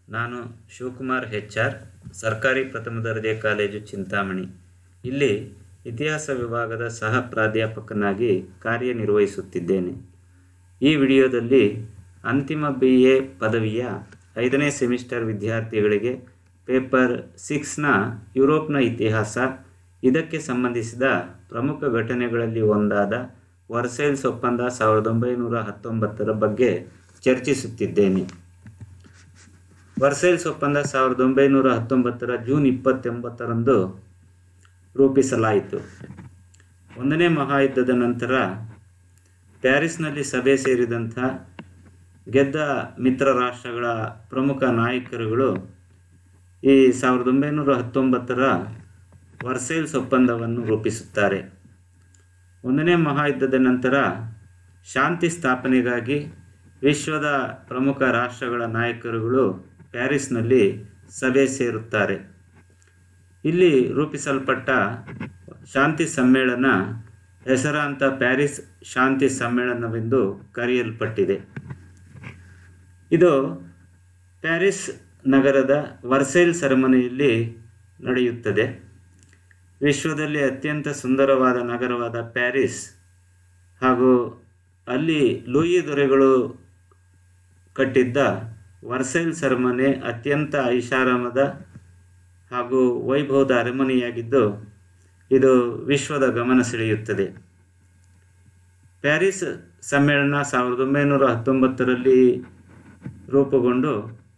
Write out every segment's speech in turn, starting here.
ನಾನು Shivakumar H R ಸರ್ಕಾರಿ ಪ್ರಥಮ ದರ್ಜೆ ಕಾಲೇಜು ಚಿಂತಾಮಣಿ ಇಲ್ಲಿ ಇತಿಹಾಸ ವಿಭಾಗದ ಸಹ ಪ್ರಾಧ್ಯಾಪಕನಾಗಿ ಕಾರ್ಯನಿರ್ವಹಿಸುತ್ತಿದ್ದೇನೆ ಈ ವಿಡಿಯೋದಲ್ಲಿ ಅಂತಿಮ ಬಿ ಎ ಪದವಿಯ ಐದನೇ ಸೆಮಿಸ್ಟರ್ ವಿದ್ಯಾರ್ಥಿಗಳಿಗೆ ಪೇಪರ್ ಸಿಕ್ಸ್ನ ಯುರೋಪ್ನ ಇತಿಹಾಸ ಇದಕ್ಕೆ ಸಂಬಂಧಿಸಿದ ಪ್ರಮುಖ ಘಟನೆಗಳಲ್ಲಿ ಒಂದಾದ ವರ್ಸೈಲ್ಸ್ ಒಪ್ಪಂದ ಸಾವಿರದ ಒಂಬೈನೂರ ಹತ್ತೊಂಬತ್ತರ ಬಗ್ಗೆ ಚರ್ಚಿಸುತ್ತಿದ್ದೇನೆ ವರ್ಸೈಲ್ಸ್ ಒಪ್ಪಂದ ಸಾವಿರದ ಒಂಬೈನೂರ ಹತ್ತೊಂಬತ್ತರ ಜೂನ್ ಇಪ್ಪತ್ತೊಂಬತ್ತರಂದು ರೂಪಿಸಲಾಯಿತು ಒಂದನೇ ಮಹಾಯುದ್ಧದ ನಂತರ ಪ್ಯಾರಿಸ್ನಲ್ಲಿ ಸಭೆ ಸೇರಿದಂಥ ಗೆದ್ದ ಮಿತ್ರ ರಾಷ್ಟ್ರಗಳ ಪ್ರಮುಖ ನಾಯಕರುಗಳು ಈ ಸಾವಿರದ ಒಂಬೈನೂರ ಹತ್ತೊಂಬತ್ತರ ವರ್ಸೈಲ್ಸ್ ಒಪ್ಪಂದವನ್ನು ರೂಪಿಸುತ್ತಾರೆ ಒಂದನೇ ಮಹಾಯುದ್ಧದ ನಂತರ ಶಾಂತಿ ಸ್ಥಾಪನೆಗಾಗಿ ವಿಶ್ವದ ಪ್ರಮುಖ ರಾಷ್ಟ್ರಗಳ ನಾಯಕರುಗಳು ಪ್ಯಾರಿಸ್ನಲ್ಲಿ ಸಭೆ ಸೇರುತ್ತಾರೆ ಇಲ್ಲಿ ರೂಪಿಸಲ್ಪಟ್ಟ ಶಾಂತಿ ಸಮ್ಮೇಳನ ಹೆಸರಾಂತ ಪ್ಯಾರಿಸ್ ಶಾಂತಿ ಸಮ್ಮೇಳನವೆಂದು ಕರೆಯಲ್ಪಟ್ಟಿದೆ ಇದು ಪ್ಯಾರಿಸ್ ನಗರದ ವರ್ಸೈಲ್ ಸೆರೆಮನಿಯಲ್ಲಿ ನಡೆಯುತ್ತದೆ ವಿಶ್ವದಲ್ಲಿ ಅತ್ಯಂತ ಸುಂದರವಾದ ನಗರವಾದ ಪ್ಯಾರಿಸ್ ಹಾಗೂ ಅಲ್ಲಿ ಲೂಯಿ ದೊರೆಗಳು ಕಟ್ಟಿದ್ದ ವರ್ಸೈಲ್ ಸೆರೆಮನೆ ಅತ್ಯಂತ ಐಷಾರಾಮದ ಹಾಗೂ ವೈಭವದ ಅರಮನೆಯಾಗಿದ್ದು ಇದು ವಿಶ್ವದ ಗಮನ ಸೆಳೆಯುತ್ತದೆ ಪ್ಯಾರಿಸ್ ಸಮ್ಮೇಳನ ಸಾವಿರದ ಒಂಬೈನೂರ ಹತ್ತೊಂಬತ್ತರಲ್ಲಿ ರೂಪುಗೊಂಡು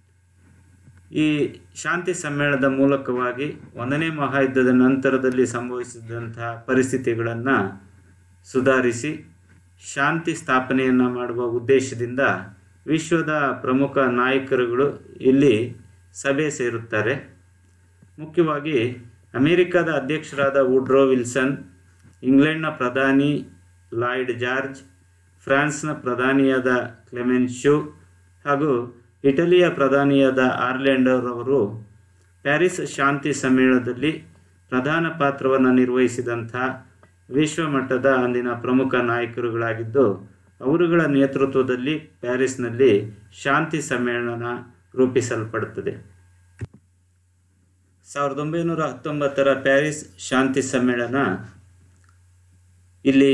ಈ ಶಾಂತಿ ಸಮ್ಮೇಳನದ ಮೂಲಕವಾಗಿ ಒಂದನೇ ಮಹಾಯುದ್ಧದ ನಂತರದಲ್ಲಿ ಸಂಭವಿಸಿದಂತಹ ಪರಿಸ್ಥಿತಿಗಳನ್ನು ಸುಧಾರಿಸಿ ಶಾಂತಿ ಸ್ಥಾಪನೆಯನ್ನು ಮಾಡುವ ಉದ್ದೇಶದಿಂದ ವಿಶ್ವದ ಪ್ರಮುಖ ನಾಯಕರುಗಳು ಇಲ್ಲಿ ಸಭೆ ಸೇರುತ್ತಾರೆ ಮುಖ್ಯವಾಗಿ ಅಮೆರಿಕದ ಅಧ್ಯಕ್ಷರಾದ ವುಡ್ರೋ ವಿಲ್ಸನ್ ಇಂಗ್ಲೆಂಡ್ನ ಪ್ರಧಾನಿ ಲಾಯ್ಡ್ ಜಾರ್ಜ್ ಫ್ರಾನ್ಸ್ನ ಪ್ರಧಾನಿಯಾದ ಕ್ಲೆಮೆನ್ಶು ಹಾಗೂ ಇಟಲಿಯ ಪ್ರಧಾನಿಯಾದ ಆರ್ಲೆಂಡೋರವರು ಪ್ಯಾರಿಸ್ ಶಾಂತಿ ಸಮ್ಮೇಳನದಲ್ಲಿ ಪ್ರಧಾನ ಪಾತ್ರವನ್ನು ನಿರ್ವಹಿಸಿದಂಥ ವಿಶ್ವಮಟ್ಟದ ಅಂದಿನ ಪ್ರಮುಖ ನಾಯಕರುಗಳಾಗಿದ್ದು ಅವರುಗಳ ನೇತೃತ್ವದಲ್ಲಿ ಪ್ಯಾರಿಸ್ನಲ್ಲಿ ಶಾಂತಿ ಸಮ್ಮೇಳನ ರೂಪಿಸಲ್ಪಡುತ್ತದೆ ಸಾವಿರದ ಒಂಬೈನೂರ ಹತ್ತೊಂಬತ್ತರ ಪ್ಯಾರಿಸ್ ಶಾಂತಿ ಸಮ್ಮೇಳನ ಇಲ್ಲಿ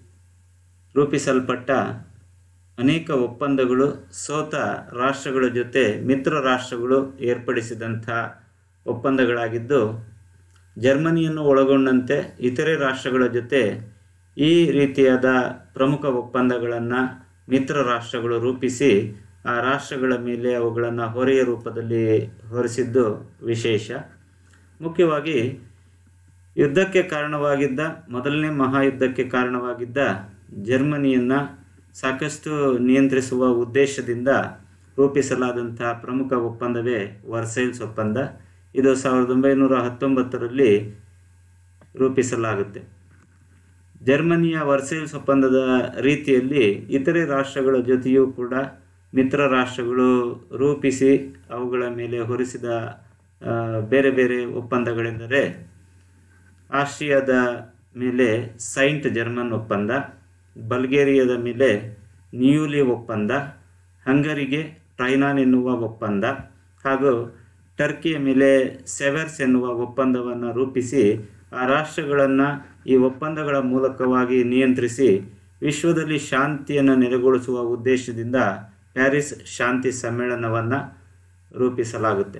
ರೂಪಿಸಲ್ಪಟ್ಟ ಅನೇಕ ಒಪ್ಪಂದಗಳು ಸೋತ ರಾಷ್ಟ್ರಗಳ ಜೊತೆ ಮಿತ್ರ ರಾಷ್ಟ್ರಗಳು ಏರ್ಪಡಿಸಿದಂಥ ಒಪ್ಪಂದಗಳಾಗಿದ್ದು ಜರ್ಮನಿಯನ್ನು ಒಳಗೊಂಡಂತೆ ಇತರೆ ರಾಷ್ಟ್ರಗಳ ಜೊತೆ ಈ ರೀತಿಯಾದ ಪ್ರಮುಖ ಒಪ್ಪಂದಗಳನ್ನು ಮಿತ್ರ ರಾಷ್ಟ್ರಗಳು ರೂಪಿಸಿ ಆ ರಾಷ್ಟ್ರಗಳ ಮೇಲೆ ಅವುಗಳನ್ನು ಹೊರೆಯ ರೂಪದಲ್ಲಿ ಹೊರಿಸಿದ್ದು ವಿಶೇಷ ಮುಖ್ಯವಾಗಿ ಯುದ್ಧಕ್ಕೆ ಕಾರಣವಾಗಿದ್ದ ಮೊದಲನೇ ಮಹಾಯುದ್ಧಕ್ಕೆ ಕಾರಣವಾಗಿದ್ದ ಜರ್ಮನಿಯನ್ನು ಸಾಕಷ್ಟು ನಿಯಂತ್ರಿಸುವ ಉದ್ದೇಶದಿಂದ ರೂಪಿಸಲಾದಂಥ ಪ್ರಮುಖ ಒಪ್ಪಂದವೇ ವರ್ಸೈಲ್ಸ್ ಒಪ್ಪಂದ ಇದು ಸಾವಿರದ ಒಂಬೈನೂರ ಹತ್ತೊಂಬತ್ತರಲ್ಲಿ ರೂಪಿಸಲಾಗುತ್ತೆ ಜರ್ಮನಿಯ ವರ್ಸೈಲ್ಸ್ ಒಪ್ಪಂದದ ರೀತಿಯಲ್ಲಿ ಇತರೆ ರಾಷ್ಟ್ರಗಳ ಜೊತೆಯೂ ಕೂಡ ಮಿತ್ರ ರಾಷ್ಟ್ರಗಳು ರೂಪಿಸಿ ಅವುಗಳ ಮೇಲೆ ಹೊರಿಸಿದ ಬೇರೆ ಬೇರೆ ಒಪ್ಪಂದಗಳೆಂದರೆ ಆಸ್ಟ್ರಿಯಾದ ಮೇಲೆ ಸೈಂಟ್ ಜರ್ಮನ್ ಒಪ್ಪಂದ ಬಲ್ಗೇರಿಯಾದ ಮೇಲೆ ನ್ಯೂಲಿ ಒಪ್ಪಂದ ಹಂಗರಿಗೆ ಟ್ರೈನಾನ್ ಎನ್ನುವ ಒಪ್ಪಂದ ಹಾಗೂ ಟರ್ಕಿಯ ಮೇಲೆ ಸೆವೆರ್ಸ್ ಎನ್ನುವ ಒಪ್ಪಂದವನ್ನು ರೂಪಿಸಿ ಆ ರಾಷ್ಟ್ರಗಳನ್ನು ಈ ಒಪ್ಪಂದಗಳ ಮೂಲಕವಾಗಿ ನಿಯಂತ್ರಿಸಿ ವಿಶ್ವದಲ್ಲಿ ಶಾಂತಿಯನ್ನು ನೆಲೆಗೊಳಿಸುವ ಉದ್ದೇಶದಿಂದ ಪ್ಯಾರಿಸ್ ಶಾಂತಿ ಸಮ್ಮೇಳನವನ್ನು ರೂಪಿಸಲಾಗುತ್ತೆ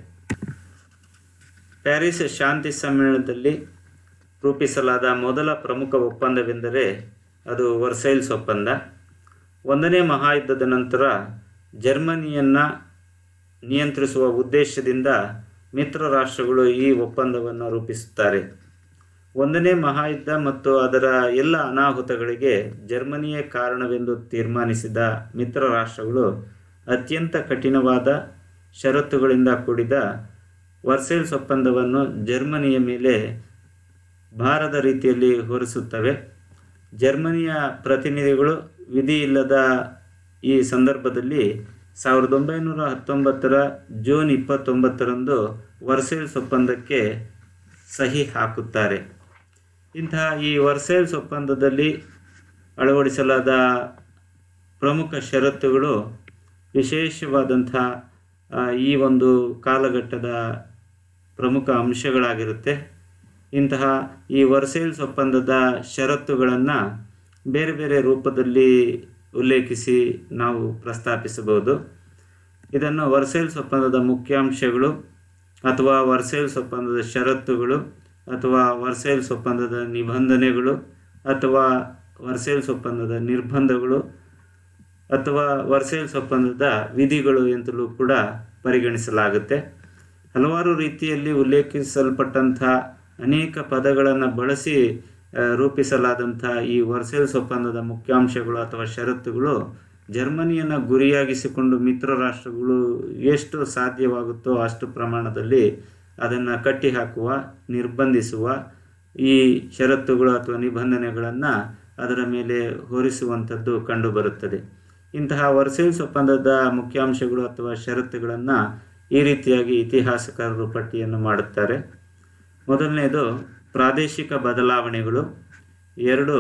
ಪ್ಯಾರಿಸ್ ಶಾಂತಿ ಸಮ್ಮೇಳನದಲ್ಲಿ ರೂಪಿಸಲಾದ ಮೊದಲ ಪ್ರಮುಖ ಒಪ್ಪಂದವೆಂದರೆ ಅದು ವರ್ಸೈಲ್ಸ್ ಒಪ್ಪಂದ ಒಂದನೇ ಮಹಾಯುದ್ಧದ ನಂತರ ಜರ್ಮನಿಯನ್ನು ನಿಯಂತ್ರಿಸುವ ಉದ್ದೇಶದಿಂದ ಮಿತ್ರ ರಾಷ್ಟ್ರಗಳು ಈ ಒಪ್ಪಂದವನ್ನು ರೂಪಿಸುತ್ತಾರೆ ಒಂದನೇ ಮಹಾಯುದ್ಧ ಮತ್ತು ಅದರ ಎಲ್ಲ ಅನಾಹುತಗಳಿಗೆ ಜರ್ಮನಿಯೇ ಕಾರಣವೆಂದು ತೀರ್ಮಾನಿಸಿದ ಮಿತ್ರ ರಾಷ್ಟ್ರಗಳು ಅತ್ಯಂತ ಕಠಿಣವಾದ ಷರತ್ತುಗಳಿಂದ ಕೂಡಿದ ವರ್ಸೈಲ್ಸ್ ಒಪ್ಪಂದವನ್ನು ಜರ್ಮನಿಯ ಮೇಲೆ ಭಾರದ ರೀತಿಯಲ್ಲಿ ಹೊರಿಸುತ್ತವೆ ಜರ್ಮನಿಯ ಪ್ರತಿನಿಧಿಗಳು ವಿಧಿ ಇಲ್ಲದ ಈ ಸಂದರ್ಭದಲ್ಲಿ ಸಾವಿರದ ಒಂಬೈನೂರ ಹತ್ತೊಂಬತ್ತರ ಜೂನ್ ಇಪ್ಪತ್ತೊಂಬತ್ತರಂದು ವರ್ಸೈಲ್ಸ್ ಒಪ್ಪಂದಕ್ಕೆ ಸಹಿ ಹಾಕುತ್ತಾರೆ ಇಂತಹ ಈ ವರ್ಸೈಲ್ಸ್ ಒಪ್ಪಂದದಲ್ಲಿ ಅಳವಡಿಸಲಾದ ಪ್ರಮುಖ ಷರತ್ತುಗಳು ವಿಶೇಷವಾದಂಥ ಆ, ಈ ಒಂದು ಕಾಲಘಟ್ಟದ ಪ್ರಮುಖ ಅಂಶಗಳಾಗಿರುತ್ತೆ ಇಂತಹ ಈ ವರ್ಸೇಲ್ಸ್ ಒಪ್ಪಂದದ ಷರತ್ತುಗಳನ್ನು ಬೇರೆ ಬೇರೆ ರೂಪದಲ್ಲಿ ಉಲ್ಲೇಖಿಸಿ ನಾವು ಪ್ರಸ್ತಾಪಿಸಬಹುದು ಇದನ್ನು ವರ್ಸೇಲ್ಸ್ ಒಪ್ಪಂದದ ಮುಖ್ಯಾಂಶಗಳು ಅಥವಾ ವರ್ಸೇಲ್ಸ್ ಒಪ್ಪಂದದ ಷರತ್ತುಗಳು ಅಥವಾ ವರ್ಸೇಲ್ಸ್ ಒಪ್ಪಂದದ ನಿಬಂಧನೆಗಳು ಅಥವಾ ವರ್ಸೇಲ್ಸ್ ಒಪ್ಪಂದದ ನಿರ್ಬಂಧಗಳು ಅಥವಾ ವರ್ಸೇಲ್ಸ್ ಒಪ್ಪಂದದ ವಿಧಿಗಳು ಎಂತಲೂ ಕೂಡ ಪರಿಗಣಿಸಲಾಗುತ್ತೆ ಹಲವಾರು ರೀತಿಯಲ್ಲಿ ಉಲ್ಲೇಖಿಸಲ್ಪಟ್ಟಂಥ ಅನೇಕ ಪದಗಳನ್ನು ಬಳಸಿ ಆ, ರೂಪಿಸಲಾದಂಥ ಈ ವರ್ಸೇಲ್ಸ್ ಒಪ್ಪಂದದ ಮುಖ್ಯಾಂಶಗಳು ಅಥವಾ ಷರತ್ತುಗಳು ಜರ್ಮನಿಯನ್ನು ಗುರಿಯಾಗಿಸಿಕೊಂಡು ಮಿತ್ರ ರಾಷ್ಟ್ರಗಳು ಎಷ್ಟು ಸಾಧ್ಯವಾಗುತ್ತೋ ಅಷ್ಟು ಪ್ರಮಾಣದಲ್ಲಿ ಅದನ್ನು ಕಟ್ಟಿಹಾಕುವ ನಿರ್ಬಂಧಿಸುವ ಈ ಷರತ್ತುಗಳು ಅಥವಾ ನಿಬಂಧನೆಗಳನ್ನು ಅದರ ಮೇಲೆ ಹೊರಿಸುವಂಥದ್ದು ಕಂಡುಬರುತ್ತದೆ ಇಂತಹ ವರ್ಸೇಲ್ಸ್ ಒಪ್ಪಂದದ ಮುಖ್ಯಾಂಶಗಳು ಅಥವಾ ಷರತ್ತುಗಳನ್ನು ಈ ರೀತಿಯಾಗಿ ಇತಿಹಾಸಕಾರರು ಪಟ್ಟಿಯನ್ನು ಮಾಡುತ್ತಾರೆ ಮೊದಲನೆಯದು ಪ್ರಾದೇಶಿಕ ಬದಲಾವಣೆಗಳು ಎರಡು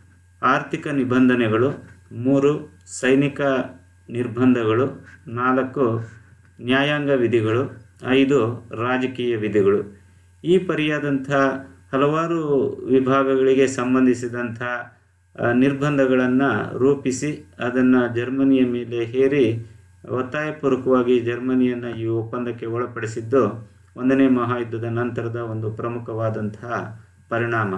ಆರ್ಥಿಕ ನಿಬಂಧನೆಗಳು ಮೂರು ಸೈನಿಕ ನಿರ್ಬಂಧಗಳು ನಾಲ್ಕು ನ್ಯಾಯಾಂಗ ವಿಧಿಗಳು ಐದು ರಾಜಕೀಯ ವಿಧಿಗಳು ಈ ಪರಿಯಾದಂಥ ಹಲವಾರು ವಿಭಾಗಗಳಿಗೆ ಸಂಬಂಧಿಸಿದಂಥ ನಿರ್ಬಂಧಗಳನ್ನು ರೂಪಿಸಿ ಅದನ್ನು ಜರ್ಮನಿಯ ಮೇಲೆ ಹೇರಿ ಒತ್ತಾಯಪೂರ್ವಕವಾಗಿ ಜರ್ಮನಿಯನ್ನು ಈ ಒಪ್ಪಂದಕ್ಕೆ ಒಳಪಡಿಸಿದ್ದು ಒಂದನೇ ಮಹಾಯುದ್ಧದ ನಂತರದ ಒಂದು ಪ್ರಮುಖವಾದಂತಹ ಪರಿಣಾಮ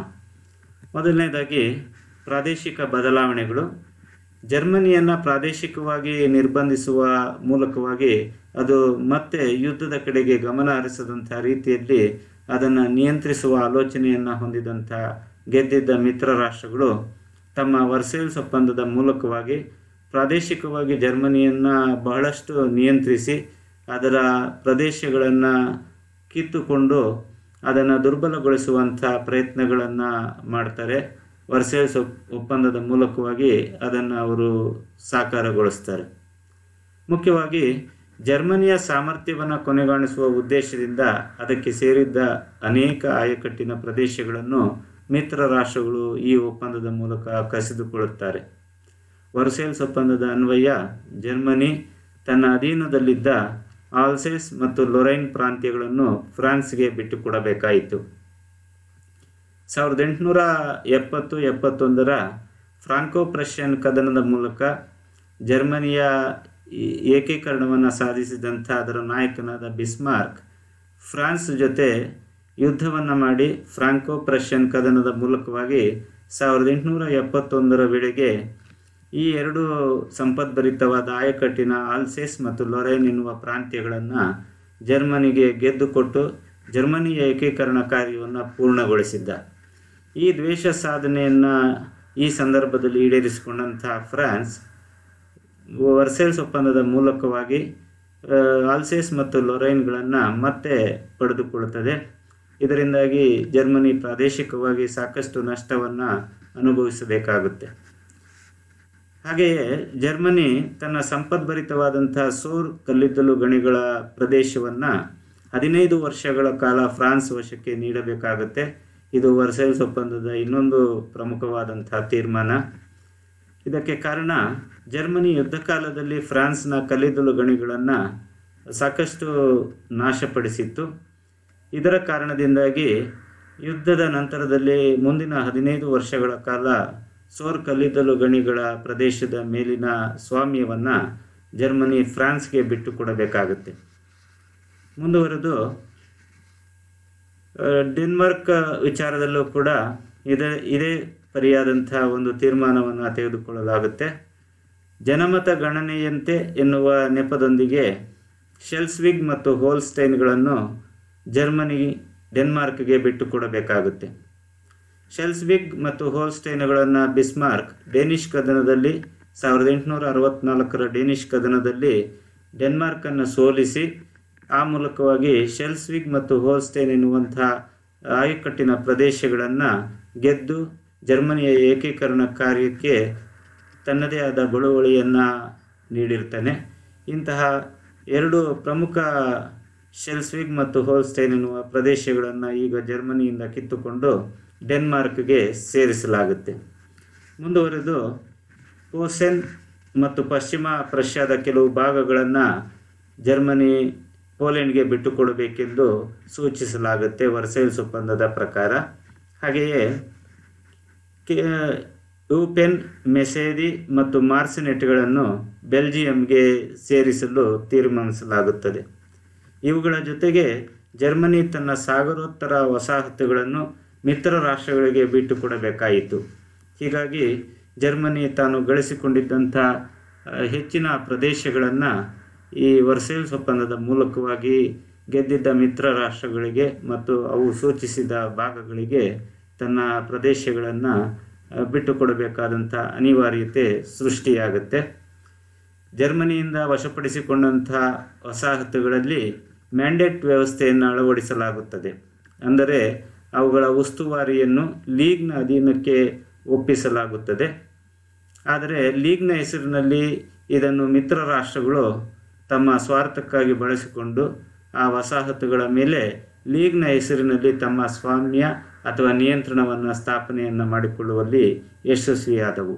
ಮೊದಲನೇದಾಗಿ ಪ್ರಾದೇಶಿಕ ಬದಲಾವಣೆಗಳು ಜರ್ಮನಿಯನ್ನು ಪ್ರಾದೇಶಿಕವಾಗಿ ನಿರ್ಬಂಧಿಸುವ ಮೂಲಕವಾಗಿ ಅದು ಮತ್ತೆ ಯುದ್ಧದ ಕಡೆಗೆ ಗಮನ ಹರಿಸದಂಥ ರೀತಿಯಲ್ಲಿ ಅದನ್ನು ನಿಯಂತ್ರಿಸುವ ಆಲೋಚನೆಯನ್ನು ಹೊಂದಿದಂಥ ಗೆದ್ದಿದ್ದ ಮಿತ್ರ ರಾಷ್ಟ್ರಗಳು ತಮ್ಮ ವರ್ಸೇಲ್ಸ್ ಒಪ್ಪಂದದ ಮೂಲಕವಾಗಿ ಪ್ರಾದೇಶಿಕವಾಗಿ ಜರ್ಮನಿಯನ್ನು ಬಹಳಷ್ಟು ನಿಯಂತ್ರಿಸಿ ಅದರ ಪ್ರದೇಶಗಳನ್ನು ಕಿತ್ತುಕೊಂಡು ಅದನ್ನು ದುರ್ಬಲಗೊಳಿಸುವಂಥ ಪ್ರಯತ್ನಗಳನ್ನು ಮಾಡ್ತಾರೆ ವರ್ಸೇಲ್ಸ್ ಒಪ್- ಒಪ್ಪಂದದ ಮೂಲಕವಾಗಿ ಅದನ್ನು ಅವರು ಸಾಕಾರಗೊಳಿಸ್ತಾರೆ ಮುಖ್ಯವಾಗಿ ಜರ್ಮನಿಯ ಸಾಮರ್ಥ್ಯವನ್ನು ಕೊನೆಗಾಣಿಸುವ ಉದ್ದೇಶದಿಂದ ಅದಕ್ಕೆ ಸೇರಿದ್ದ ಅನೇಕ ಆಯಕಟ್ಟಿನ ಪ್ರದೇಶಗಳನ್ನು ಮಿತ್ರ ರಾಷ್ಟ್ರಗಳು ಈ ಒಪ್ಪಂದದ ಮೂಲಕ ಕಸಿದುಕೊಳ್ಳುತ್ತಾರೆ ವರ್ಸೇಲ್ಸ್ ಒಪ್ಪಂದದ ಅನ್ವಯ ಜರ್ಮನಿ ತನ್ನ ಅಧೀನದಲ್ಲಿದ್ದ ಆಲ್ಸೇಸ್ ಮತ್ತು ಲೊರೈನ್ ಪ್ರಾಂತ್ಯಗಳನ್ನು ಫ್ರಾನ್ಸ್ಗೆ ಬಿಟ್ಟುಕೊಡಬೇಕಾಯಿತು ಸಾವಿರದ ಎಂಟುನೂರ ಎಪ್ಪತ್ತು ಎಪ್ಪತ್ತೊಂದರ ಫ್ರಾಂಕೋ ಪ್ರಷ್ಯನ್ ಕದನದ ಮೂಲಕ ಜರ್ಮನಿಯ ಈ ಏಕೀಕರಣವನ್ನು ಸಾಧಿಸಿದಂಥ ಅದರ ನಾಯಕನಾದ ಬಿಸ್ಮಾರ್ಕ್ ಫ್ರಾನ್ಸ್ ಜೊತೆ ಯುದ್ಧವನ್ನು ಮಾಡಿ ಫ್ರಾಂಕೋ ಪ್ರಷ್ಯನ್ ಕದನದ ಮೂಲಕವಾಗಿ ಸಾವಿರದ ಎಂಟುನೂರ ಎಪ್ಪತ್ತೊಂದರ ವೇಳೆಗೆ ಈ ಎರಡು ಸಂಪದ್ಭರಿತವಾದ ಆಯಕಟ್ಟಿನ ಆಲ್ಸೇಸ್ ಮತ್ತು ಲೊರೈನ್ ಎನ್ನುವ ಪ್ರಾಂತ್ಯಗಳನ್ನು ಜರ್ಮನಿಗೆ ಗೆದ್ದುಕೊಟ್ಟು ಜರ್ಮನಿಯ ಏಕೀಕರಣ ಕಾರ್ಯವನ್ನು ಪೂರ್ಣಗೊಳಿಸಿದ್ದ ಈ ದ್ವೇಷ ಸಾಧನೆಯನ್ನು ಈ ಸಂದರ್ಭದಲ್ಲಿ ಈಡೇರಿಸಿಕೊಂಡಂಥ ಫ್ರಾನ್ಸ್ ವರ್ಸೇಲ್ಸ್ ಒಪ್ಪಂದದ ಮೂಲಕವಾಗಿ ಆ, ಆಲ್ಸೇಸ್ ಮತ್ತು ಲೊರೈನ್ಗಳನ್ನು ಮತ್ತೆ ಪಡೆದುಕೊಳ್ಳುತ್ತದೆ ಇದರಿಂದಾಗಿ ಜರ್ಮನಿ ಪ್ರಾದೇಶಿಕವಾಗಿ ಸಾಕಷ್ಟು ನಷ್ಟವನ್ನು ಅನುಭವಿಸಬೇಕಾಗುತ್ತೆ ಹಾಗೆಯೇ ಜರ್ಮನಿ ತನ್ನ ಸಂಪದ್ಭರಿತವಾದಂತಹ ಸೋರ್ ಕಲ್ಲಿದ್ದಲು ಗಣಿಗಳ ಪ್ರದೇಶವನ್ನು ಹದಿನೈದು ವರ್ಷಗಳ ಕಾಲ ಫ್ರಾನ್ಸ್ ವಶಕ್ಕೆ ನೀಡಬೇಕಾಗುತ್ತೆ ಇದು ವರ್ಸೈಲ್ಸ್ ಒಪ್ಪಂದದ ಇನ್ನೊಂದು ಪ್ರಮುಖವಾದಂತಹ ತೀರ್ಮಾನ ಇದಕ್ಕೆ ಕಾರಣ ಜರ್ಮನಿ ಯುದ್ಧ ಕಾಲದಲ್ಲಿ ಫ್ರಾನ್ಸ್ನ ಕಲ್ಲಿದ್ದಲು ಗಣಿಗಳನ್ನು ಸಾಕಷ್ಟು ನಾಶಪಡಿಸಿತ್ತು ಇದರ ಕಾರಣದಿಂದಾಗಿ ಯುದ್ಧದ ನಂತರದಲ್ಲಿ ಮುಂದಿನ ಹದಿನೈದು ವರ್ಷಗಳ ಕಾಲ ಸೋರ್ ಕಲ್ಲಿದ್ದಲು ಗಣಿಗಳ ಪ್ರದೇಶದ ಮೇಲಿನ ಸ್ವಾಮ್ಯವನ್ನು ಜರ್ಮನಿ ಫ್ರಾನ್ಸ್ಗೆ ಬಿಟ್ಟುಕೊಡಬೇಕಾಗುತ್ತೆ ಮುಂದುವರೆದು ಆ, ಡೆನ್ಮಾರ್ಕ್ ವಿಚಾರದಲ್ಲೂ ಕೂಡ ಇದೇ ಇದೇ ಪರಿಯಾದಂಥ ಒಂದು ತೀರ್ಮಾನವನ್ನು ತೆಗೆದುಕೊಳ್ಳಲಾಗುತ್ತೆ ಜನಮತ ಗಣನೆಯಂತೆ ಎನ್ನುವ ನೆಪದೊಂದಿಗೆ ಶೆಲ್ಸ್ವಿಗ್ ಮತ್ತು ಹೋಲ್ಸ್ಟೈನ್ಗಳನ್ನು ಜರ್ಮನಿ ಡೆನ್ಮಾರ್ಕ್ಗೆ ಬಿಟ್ಟುಕೊಡಬೇಕಾಗುತ್ತೆ ಶೆಲ್ಸ್ವಿಗ್ ಮತ್ತು ಹೋಲ್ಸ್ಟೈನ್ಗಳನ್ನು ಬಿಸ್ಮಾರ್ಕ್ ಡೇನಿಷ್ ಕದನದಲ್ಲಿ ಸಾವಿರದ ಎಂಟುನೂರ ಅರವತ್ನಾಲ್ಕರ ಡೇನಿಷ್ ಕದನದಲ್ಲಿ ಡೆನ್ಮಾರ್ಕನ್ನು ಸೋಲಿಸಿ ಆ ಮೂಲಕವಾಗಿ ಶೆಲ್ಸ್ವಿಗ್ ಮತ್ತು ಹೋಲ್ಸ್ಟೈನ್ ಎನ್ನುವಂಥ ಆಯಕಟ್ಟಿನ ಪ್ರದೇಶಗಳನ್ನು ಗೆದ್ದು ಜರ್ಮನಿಯ ಏಕೀಕರಣ ಕಾರ್ಯಕ್ಕೆ ತನ್ನದೇ ಆದ ಬಳುವಳಿಯನ್ನು ನೀಡಿರ್ತಾನೆ ಇಂತಹ ಎರಡು ಪ್ರಮುಖ ಶೆಲ್ಸ್ವಿಗ್ ಮತ್ತು ಹೋಲ್ಸ್ಟೈನ್ ಎನ್ನುವ ಪ್ರದೇಶಗಳನ್ನು ಈಗ ಜರ್ಮನಿಯಿಂದ ಕಿತ್ತುಕೊಂಡು ಡೆನ್ಮಾರ್ಕ್ಗೆ ಸೇರಿಸಲಾಗುತ್ತೆ ಮುಂದುವರೆದು ಪೋಸೆನ್ ಮತ್ತು ಪಶ್ಚಿಮ ಪ್ರಷ್ಯಾದ ಕೆಲವು ಭಾಗಗಳನ್ನು ಜರ್ಮನಿ ಪೋಲೆಂಡ್ಗೆ ಬಿಟ್ಟುಕೊಡಬೇಕೆಂದು ಸೂಚಿಸಲಾಗುತ್ತೆ ವರ್ಸೈಲ್ಸ್ ಒಪ್ಪಂದದ ಪ್ರಕಾರ ಹಾಗೆಯೇ ಕೆ ಯೂಪೆನ್ ಮೆಸೇದಿ ಮತ್ತು ಮಾರ್ಸಿನೆಟ್ಗಳನ್ನು ಬೆಲ್ಜಿಯಂಗೆ ಸೇರಿಸಲು ತೀರ್ಮಾನಿಸಲಾಗುತ್ತದೆ ಇವುಗಳ ಜೊತೆಗೆ ಜರ್ಮನಿ ತನ್ನ ಸಾಗರೋತ್ತರ ವಸಾಹತುಗಳನ್ನು ಮಿತ್ರ ರಾಷ್ಟ್ರಗಳಿಗೆ ಬಿಟ್ಟುಕೊಡಬೇಕಾಯಿತು ಹೀಗಾಗಿ ಜರ್ಮನಿ ತಾನು ಗಳಿಸಿಕೊಂಡಿದ್ದಂಥ ಆ, ಹೆಚ್ಚಿನ ಪ್ರದೇಶಗಳನ್ನು ಈ ವರ್ಸೇಲ್ಸ್ ಒಪ್ಪಂದದ ಮೂಲಕವಾಗಿ ಗೆದ್ದಿದ್ದ ಮಿತ್ರ ರಾಷ್ಟ್ರಗಳಿಗೆ ಮತ್ತು ಅವು ಸೂಚಿಸಿದ ಭಾಗಗಳಿಗೆ ತನ್ನ ಪ್ರದೇಶಗಳನ್ನು ಬಿಟ್ಟುಕೊಡಬೇಕಾದಂಥ ಅನಿವಾರ್ಯತೆ ಸೃಷ್ಟಿಯಾಗುತ್ತೆ ಜರ್ಮನಿಯಿಂದ ವಶಪಡಿಸಿಕೊಂಡಂಥ ವಸಾಹತುಗಳಲ್ಲಿ ಮ್ಯಾಂಡೇಟ್ ವ್ಯವಸ್ಥೆಯನ್ನು ಅಳವಡಿಸಲಾಗುತ್ತದೆ ಅಂದರೆ ಅವುಗಳ ಉಸ್ತುವಾರಿಯನ್ನು ಲೀಗ್ನ ಅಧೀನಕ್ಕೆ ಒಪ್ಪಿಸಲಾಗುತ್ತದೆ ಆದರೆ ಲೀಗ್ನ ಹೆಸರಿನಲ್ಲಿ ಇದನ್ನು ಮಿತ್ರ ರಾಷ್ಟ್ರಗಳು ತಮ್ಮ ಸ್ವಾರ್ಥಕ್ಕಾಗಿ ಬಳಸಿಕೊಂಡು ಆ ವಸಾಹತುಗಳ ಮೇಲೆ ಲೀಗ್ನ ಹೆಸರಿನಲ್ಲಿ ತಮ್ಮ ಸ್ವಾಮ್ಯ ಅಥವಾ ನಿಯಂತ್ರಣವನ್ನು ಸ್ಥಾಪನೆಯನ್ನು ಮಾಡಿಕೊಳ್ಳುವಲ್ಲಿ ಯಶಸ್ವಿಯಾದವು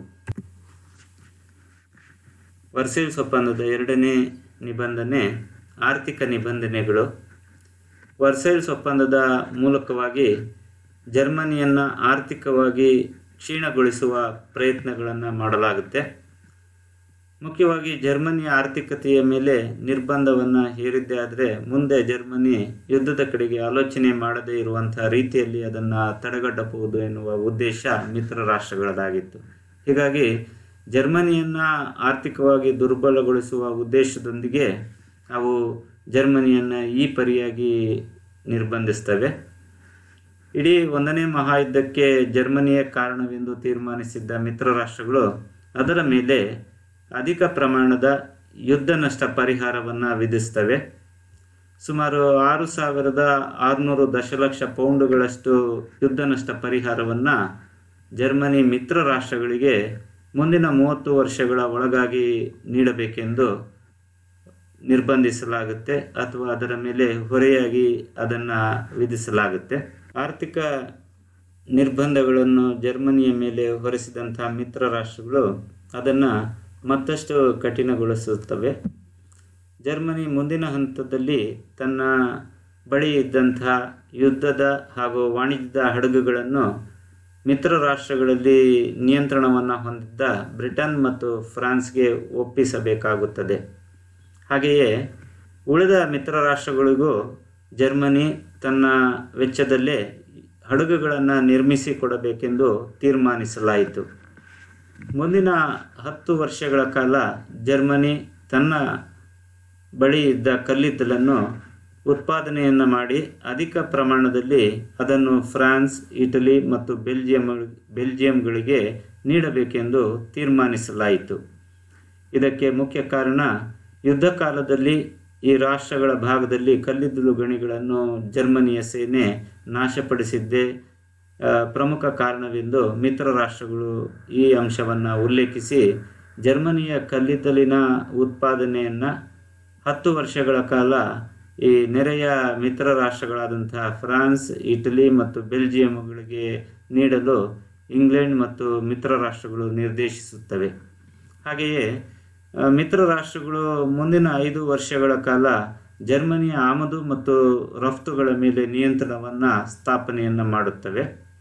ವರ್ಸೇಲ್ಸ್ ಒಪ್ಪಂದದ ಎರಡನೇ ನಿಬಂಧನೆ ಆರ್ಥಿಕ ನಿಬಂಧನೆಗಳು ವರ್ಸೈಲ್ಸ್ ಒಪ್ಪಂದದ ಮೂಲಕವಾಗಿ ಜರ್ಮನಿಯನ್ನು ಆರ್ಥಿಕವಾಗಿ ಕ್ಷೀಣಗೊಳಿಸುವ ಪ್ರಯತ್ನಗಳನ್ನು ಮಾಡಲಾಗುತ್ತೆ ಮುಖ್ಯವಾಗಿ ಜರ್ಮನಿಯ ಆರ್ಥಿಕತೆಯ ಮೇಲೆ ನಿರ್ಬಂಧವನ್ನು ಹೇರಿದ್ದೇ ಆದರೆ ಮುಂದೆ ಜರ್ಮನಿ ಯುದ್ಧದ ಕಡೆಗೆ ಆಲೋಚನೆ ಮಾಡದೇ ಇರುವಂಥ ರೀತಿಯಲ್ಲಿ ಅದನ್ನು ತಡೆಗಟ್ಟಬಹುದು ಎನ್ನುವ ಉದ್ದೇಶ ಮಿತ್ರ ರಾಷ್ಟ್ರಗಳದಾಗಿತ್ತು ಹೀಗಾಗಿ ಜರ್ಮನಿಯನ್ನು ಆರ್ಥಿಕವಾಗಿ ದುರ್ಬಲಗೊಳಿಸುವ ಉದ್ದೇಶದೊಂದಿಗೆ ಅವು ಜರ್ಮನಿಯನ್ನು ಈ ಪರಿಯಾಗಿ ನಿರ್ಬಂಧಿಸ್ತವೆ ಇಡೀ ಒಂದನೇ ಮಹಾಯುದ್ಧಕ್ಕೆ ಜರ್ಮನಿಯೇ ಕಾರಣವೆಂದು ತೀರ್ಮಾನಿಸಿದ್ದ ಮಿತ್ರ ರಾಷ್ಟ್ರಗಳು ಅದರ ಮೇಲೆ ಅಧಿಕ ಪ್ರಮಾಣದ ಯುದ್ಧ ನಷ್ಟ ಪರಿಹಾರವನ್ನು ವಿಧಿಸ್ತವೆ ಸುಮಾರು ಆರು ಸಾವಿರದ ಆರುನೂರು ದಶಲಕ್ಷ ಪೌಂಡುಗಳಷ್ಟು ಯುದ್ಧ ನಷ್ಟ ಪರಿಹಾರವನ್ನು ಜರ್ಮನಿ ಮಿತ್ರ ರಾಷ್ಟ್ರಗಳಿಗೆ ಮುಂದಿನ ಮೂವತ್ತು ವರ್ಷಗಳ ಒಳಗಾಗಿ ನೀಡಬೇಕೆಂದು ನಿರ್ಬಂಧಿಸಲಾಗುತ್ತೆ ಅಥವಾ ಅದರ ಮೇಲೆ ಹೊರೆಯಾಗಿ ಅದನ್ನು ವಿಧಿಸಲಾಗುತ್ತೆ ಆರ್ಥಿಕ ನಿರ್ಬಂಧಗಳನ್ನು ಜರ್ಮನಿಯ ಮೇಲೆ ಹೊರಿಸಿದಂಥ ಮಿತ್ರ ರಾಷ್ಟ್ರಗಳು ಅದನ್ನು ಮತ್ತಷ್ಟು ಕಠಿಣಗೊಳಿಸುತ್ತವೆ ಜರ್ಮನಿ ಮುಂದಿನ ಹಂತದಲ್ಲಿ ತನ್ನ ಬಳಿ ಇದ್ದಂಥ ಯುದ್ಧದ ಹಾಗೂ ವಾಣಿಜ್ಯದ ಹಡಗುಗಳನ್ನು ಮಿತ್ರ ರಾಷ್ಟ್ರಗಳಲ್ಲಿ ನಿಯಂತ್ರಣವನ್ನು ಹೊಂದಿದ್ದ ಬ್ರಿಟನ್ ಮತ್ತು ಫ್ರಾನ್ಸ್ಗೆ ಒಪ್ಪಿಸಬೇಕಾಗುತ್ತದೆ ಹಾಗೆಯೇ ಉಳಿದ ಮಿತ್ರ ರಾಷ್ಟ್ರಗಳಿಗೂ ಜರ್ಮನಿ ತನ್ನ ವೆಚ್ಚದಲ್ಲೇ ಹಡಗುಗಳನ್ನು ನಿರ್ಮಿಸಿ ಕೊಡಬೇಕೆಂದು ತೀರ್ಮಾನಿಸಲಾಯಿತು ಮುಂದಿನ ಹತ್ತು ವರ್ಷಗಳ ಕಾಲ ಜರ್ಮನಿ ತನ್ನ ಬಳಿ ಇದ್ದ ಕಲ್ಲಿದ್ದಲನ್ನು ಉತ್ಪಾದನೆಯನ್ನು ಮಾಡಿ ಅಧಿಕ ಪ್ರಮಾಣದಲ್ಲಿ ಅದನ್ನು ಫ್ರಾನ್ಸ್ ಇಟಲಿ ಮತ್ತು ಬೆಲ್ಜಿಯಂ ಬೆಲ್ಜಿಯಂಗಳಿಗೆ ನೀಡಬೇಕೆಂದು ತೀರ್ಮಾನಿಸಲಾಯಿತು ಇದಕ್ಕೆ ಮುಖ್ಯ ಕಾರಣ ಯುದ್ಧ ಕಾಲದಲ್ಲಿ ಈ ರಾಷ್ಟ್ರಗಳ ಭಾಗದಲ್ಲಿ ಕಲ್ಲಿದ್ದಲು ಗಣಿಗಳನ್ನು ಜರ್ಮನಿಯ ಸೇನೆ ನಾಶಪಡಿಸಿದ್ದೇ ಆ, ಪ್ರಮುಖ ಕಾರಣವೆಂದು ಮಿತ್ರ ರಾಷ್ಟ್ರಗಳು ಈ ಅಂಶವನ್ನು ಉಲ್ಲೇಖಿಸಿ ಜರ್ಮನಿಯ ಕಲ್ಲಿದ್ದಲಿನ ಉತ್ಪಾದನೆಯನ್ನು ಹತ್ತು ವರ್ಷಗಳ ಕಾಲ ಈ ನೆರೆಯ ಮಿತ್ರ ರಾಷ್ಟ್ರಗಳಾದಂಥ ಫ್ರಾನ್ಸ್ ಇಟಲಿ ಮತ್ತು ಬೆಲ್ಜಿಯಂಗಳಿಗೆ ನೀಡಲು ಇಂಗ್ಲೆಂಡ್ ಮತ್ತು ಮಿತ್ರ ರಾಷ್ಟ್ರಗಳು ನಿರ್ದೇಶಿಸುತ್ತವೆ ಹಾಗೆಯೇ ಆ, ಮಿತ್ರ ರಾಷ್ಟ್ರಗಳು ಮುಂದಿನ ಐದು ವರ್ಷಗಳ ಕಾಲ ಜರ್ಮನಿಯ ಆಮದು ಮತ್ತು ರಫ್ತುಗಳ ಮೇಲೆ ನಿಯಂತ್ರಣವನ್ನು ಸ್ಥಾಪನೆಯನ್ನು ಮಾಡುತ್ತವೆ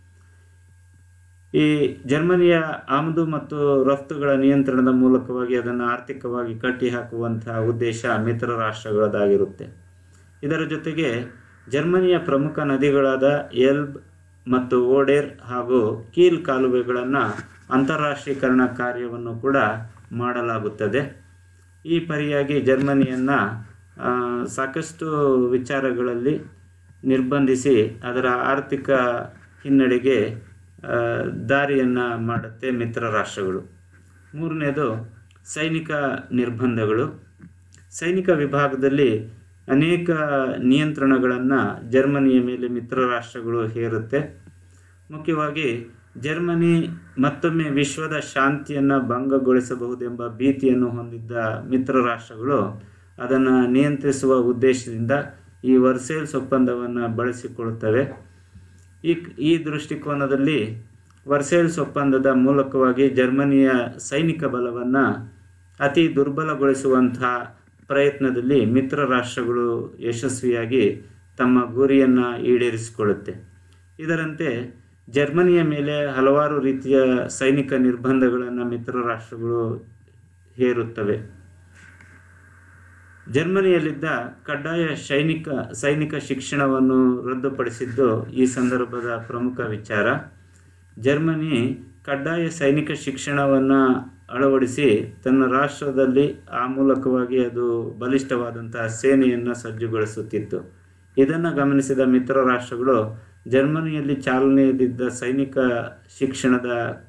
ಈ ಜರ್ಮನಿಯ ಆಮದು ಮತ್ತು ರಫ್ತುಗಳ ನಿಯಂತ್ರಣದ ಮೂಲಕವಾಗಿ ಅದನ್ನು ಆರ್ಥಿಕವಾಗಿ ಕಟ್ಟಿಹಾಕುವಂತಹ ಉದ್ದೇಶ ಮಿತ್ರ ರಾಷ್ಟ್ರಗಳದಾಗಿರುತ್ತೆ ಇದರ ಜೊತೆಗೆ ಜರ್ಮನಿಯ ಪ್ರಮುಖ ನದಿಗಳಾದ ಎಲ್ಬ್ ಮತ್ತು ಓಡೇರ್ ಹಾಗೂ ಕೀಲ್ ಕಾಲುವೆಗಳನ್ನು ಅಂತಾರಾಷ್ಟ್ರೀಕರಣ ಕಾರ್ಯವನ್ನು ಕೂಡ ಮಾಡಲಾಗುತ್ತದೆ ಈ ಪರಿಯಾಗಿ ಜರ್ಮನಿಯನ್ನು ಆ, ಸಾಕಷ್ಟು ವಿಚಾರಗಳಲ್ಲಿ ನಿರ್ಬಂಧಿಸಿ ಅದರ ಆರ್ಥಿಕ ಹಿನ್ನಡೆಗೆ ಆ, ದಾರಿಯನ್ನು ಮಾಡುತ್ತೆ ಮಿತ್ರ ರಾಷ್ಟ್ರಗಳು ಮೂರನೇದು ಸೈನಿಕ ನಿರ್ಬಂಧಗಳು ಸೈನಿಕ ವಿಭಾಗದಲ್ಲಿ ಅನೇಕ ನಿಯಂತ್ರಣಗಳನ್ನು ಜರ್ಮನಿಯ ಮೇಲೆ ಮಿತ್ರ ರಾಷ್ಟ್ರಗಳು ಹೇರುತ್ತೆ ಮುಖ್ಯವಾಗಿ ಜರ್ಮನಿ ಮತ್ತೊಮ್ಮೆ ವಿಶ್ವದ ಶಾಂತಿಯನ್ನು ಭಂಗಗೊಳಿಸಬಹುದೆಂಬ ಭೀತಿಯನ್ನು ಹೊಂದಿದ್ದ ಮಿತ್ರ ರಾಷ್ಟ್ರಗಳು ಅದನ್ನು ನಿಯಂತ್ರಿಸುವ ಉದ್ದೇಶದಿಂದ ಈ ವರ್ಸೇಲ್ಸ್ ಒಪ್ಪಂದವನ್ನು ಬಳಸಿಕೊಳ್ಳುತ್ತವೆ ಈ ಈ ದೃಷ್ಟಿಕೋನದಲ್ಲಿ ವರ್ಸೇಲ್ಸ್ ಒಪ್ಪಂದದ ಮೂಲಕವಾಗಿ ಜರ್ಮನಿಯ ಸೈನಿಕ ಬಲವನ್ನು ಅತಿ ದುರ್ಬಲಗೊಳಿಸುವಂಥ ಪ್ರಯತ್ನದಲ್ಲಿ ಮಿತ್ರ ರಾಷ್ಟ್ರಗಳು ಯಶಸ್ವಿಯಾಗಿ ತಮ್ಮ ಗುರಿಯನ್ನು ಈಡೇರಿಸಿಕೊಳ್ಳುತ್ತೆ ಇದರಂತೆ ಜರ್ಮನಿಯ ಮೇಲೆ ಹಲವಾರು ರೀತಿಯ ಸೈನಿಕ ನಿರ್ಬಂಧಗಳನ್ನು ಮಿತ್ರ ರಾಷ್ಟ್ರಗಳು ಹೇರುತ್ತವೆ ಜರ್ಮನಿಯಲ್ಲಿದ್ದ ಕಡ್ಡಾಯ ಸೈನಿಕ ಸೈನಿಕ ಶಿಕ್ಷಣವನ್ನು ರದ್ದುಪಡಿಸಿದ್ದು ಈ ಸಂದರ್ಭದ ಪ್ರಮುಖ ವಿಚಾರ ಜರ್ಮನಿ ಕಡ್ಡಾಯ ಸೈನಿಕ ಶಿಕ್ಷಣವನ್ನು ಅಳವಡಿಸಿ ತನ್ನ ರಾಷ್ಟ್ರದಲ್ಲಿ ಆ ಮೂಲಕವಾಗಿ ಅದು ಬಲಿಷ್ಠವಾದಂತಹ ಸೇನೆಯನ್ನು ಸಜ್ಜುಗೊಳಿಸುತ್ತಿತ್ತು ಇದನ್ನು ಗಮನಿಸಿದ ಮಿತ್ರ ರಾಷ್ಟ್ರಗಳು ಜರ್ಮನಿಯಲ್ಲಿ ಚಾಲನೆಯಲ್ಲಿದ್ದ ಸೈನಿಕ ಶಿಕ್ಷಣದ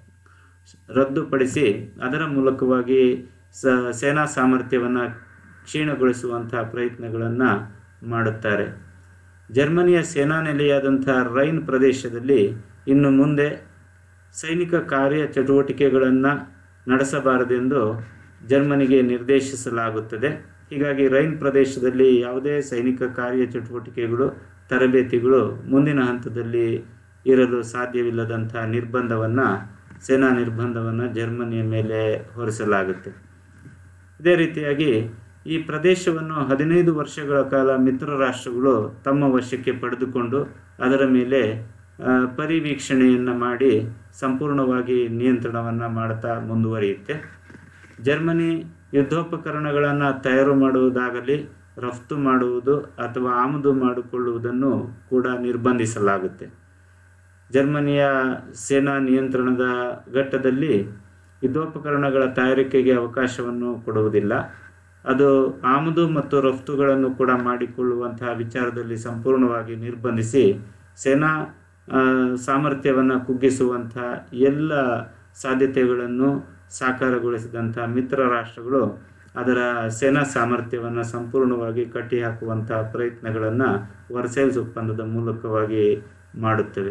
ರದ್ದುಪಡಿಸಿ ಅದರ ಮೂಲಕವಾಗಿ ಸ ಸೇನಾ ಸಾಮರ್ಥ್ಯವನ್ನು ಕ್ಷೀಣಗೊಳಿಸುವಂತಹ ಪ್ರಯತ್ನಗಳನ್ನು ಮಾಡುತ್ತಾರೆ ಜರ್ಮನಿಯ ಸೇನಾ ನೆಲೆಯಾದಂಥ ರೈನ್ ಪ್ರದೇಶದಲ್ಲಿ ಇನ್ನು ಮುಂದೆ ಸೈನಿಕ ಕಾರ್ಯ ಚಟುವಟಿಕೆಗಳನ್ನು ನಡೆಸಬಾರದೆಂದು ಜರ್ಮನಿಗೆ ನಿರ್ದೇಶಿಸಲಾಗುತ್ತದೆ ಹೀಗಾಗಿ ರೈನ್ ಪ್ರದೇಶದಲ್ಲಿ ಯಾವುದೇ ಸೈನಿಕ ಕಾರ್ಯ ಚಟುವಟಿಕೆಗಳು ತರಬೇತಿಗಳು ಮುಂದಿನ ಹಂತದಲ್ಲಿ ಇರಲು ಸಾಧ್ಯವಿಲ್ಲದಂಥ ನಿರ್ಬಂಧವನ್ನು ಸೇನಾ ನಿರ್ಬಂಧವನ್ನು ಜರ್ಮನಿಯ ಮೇಲೆ ಹೊರಿಸಲಾಗುತ್ತೆ ಇದೇ ರೀತಿಯಾಗಿ ಈ ಪ್ರದೇಶವನ್ನು ಹದಿನೈದು ವರ್ಷಗಳ ಕಾಲ ಮಿತ್ರ ರಾಷ್ಟ್ರಗಳು ತಮ್ಮ ವಶಕ್ಕೆ ಪಡೆದುಕೊಂಡು ಅದರ ಮೇಲೆ ಆ, ಪರಿವೀಕ್ಷಣೆಯನ್ನು ಮಾಡಿ ಸಂಪೂರ್ಣವಾಗಿ ನಿಯಂತ್ರಣವನ್ನು ಮಾಡ್ತಾ ಮುಂದುವರಿಯುತ್ತೆ ಜರ್ಮನಿ ಯುದ್ಧೋಪಕರಣಗಳನ್ನು ತಯಾರು ಮಾಡುವುದಾಗಲಿ ರಫ್ತು ಮಾಡುವುದು ಅಥವಾ ಆಮದು ಮಾಡಿಕೊಳ್ಳುವುದನ್ನು ಕೂಡ ನಿರ್ಬಂಧಿಸಲಾಗುತ್ತೆ ಜರ್ಮನಿಯ ಸೇನಾ ನಿಯಂತ್ರಣದ ಘಟ್ಟದಲ್ಲಿ ಯುದ್ಧೋಪಕರಣಗಳ ತಯಾರಿಕೆಗೆ ಅವಕಾಶವನ್ನು ಕೊಡುವುದಿಲ್ಲ ಅದು ಆಮದು ಮತ್ತು ರಫ್ತುಗಳನ್ನು ಕೂಡ ಮಾಡಿಕೊಳ್ಳುವಂತಹ ವಿಚಾರದಲ್ಲಿ ಸಂಪೂರ್ಣವಾಗಿ ನಿರ್ಬಂಧಿಸಿ ಸೇನಾ ಆ, ಸಾಮರ್ಥ್ಯವನ್ನು ಕುಗ್ಗಿಸುವಂತಹ ಎಲ್ಲ ಸಾಧ್ಯತೆಗಳನ್ನು ಸಾಕಾರಗೊಳಿಸಿದಂಥ ಮಿತ್ರ ರಾಷ್ಟ್ರಗಳು ಅದರ ಸೇನಾ ಸಾಮರ್ಥ್ಯವನ್ನು ಸಂಪೂರ್ಣವಾಗಿ ಕಟ್ಟಿಹಾಕುವಂತಹ ಪ್ರಯತ್ನಗಳನ್ನು ವರ್ಸೈಲ್ಸ್ ಒಪ್ಪಂದದ ಮೂಲಕವಾಗಿ ಮಾಡುತ್ತವೆ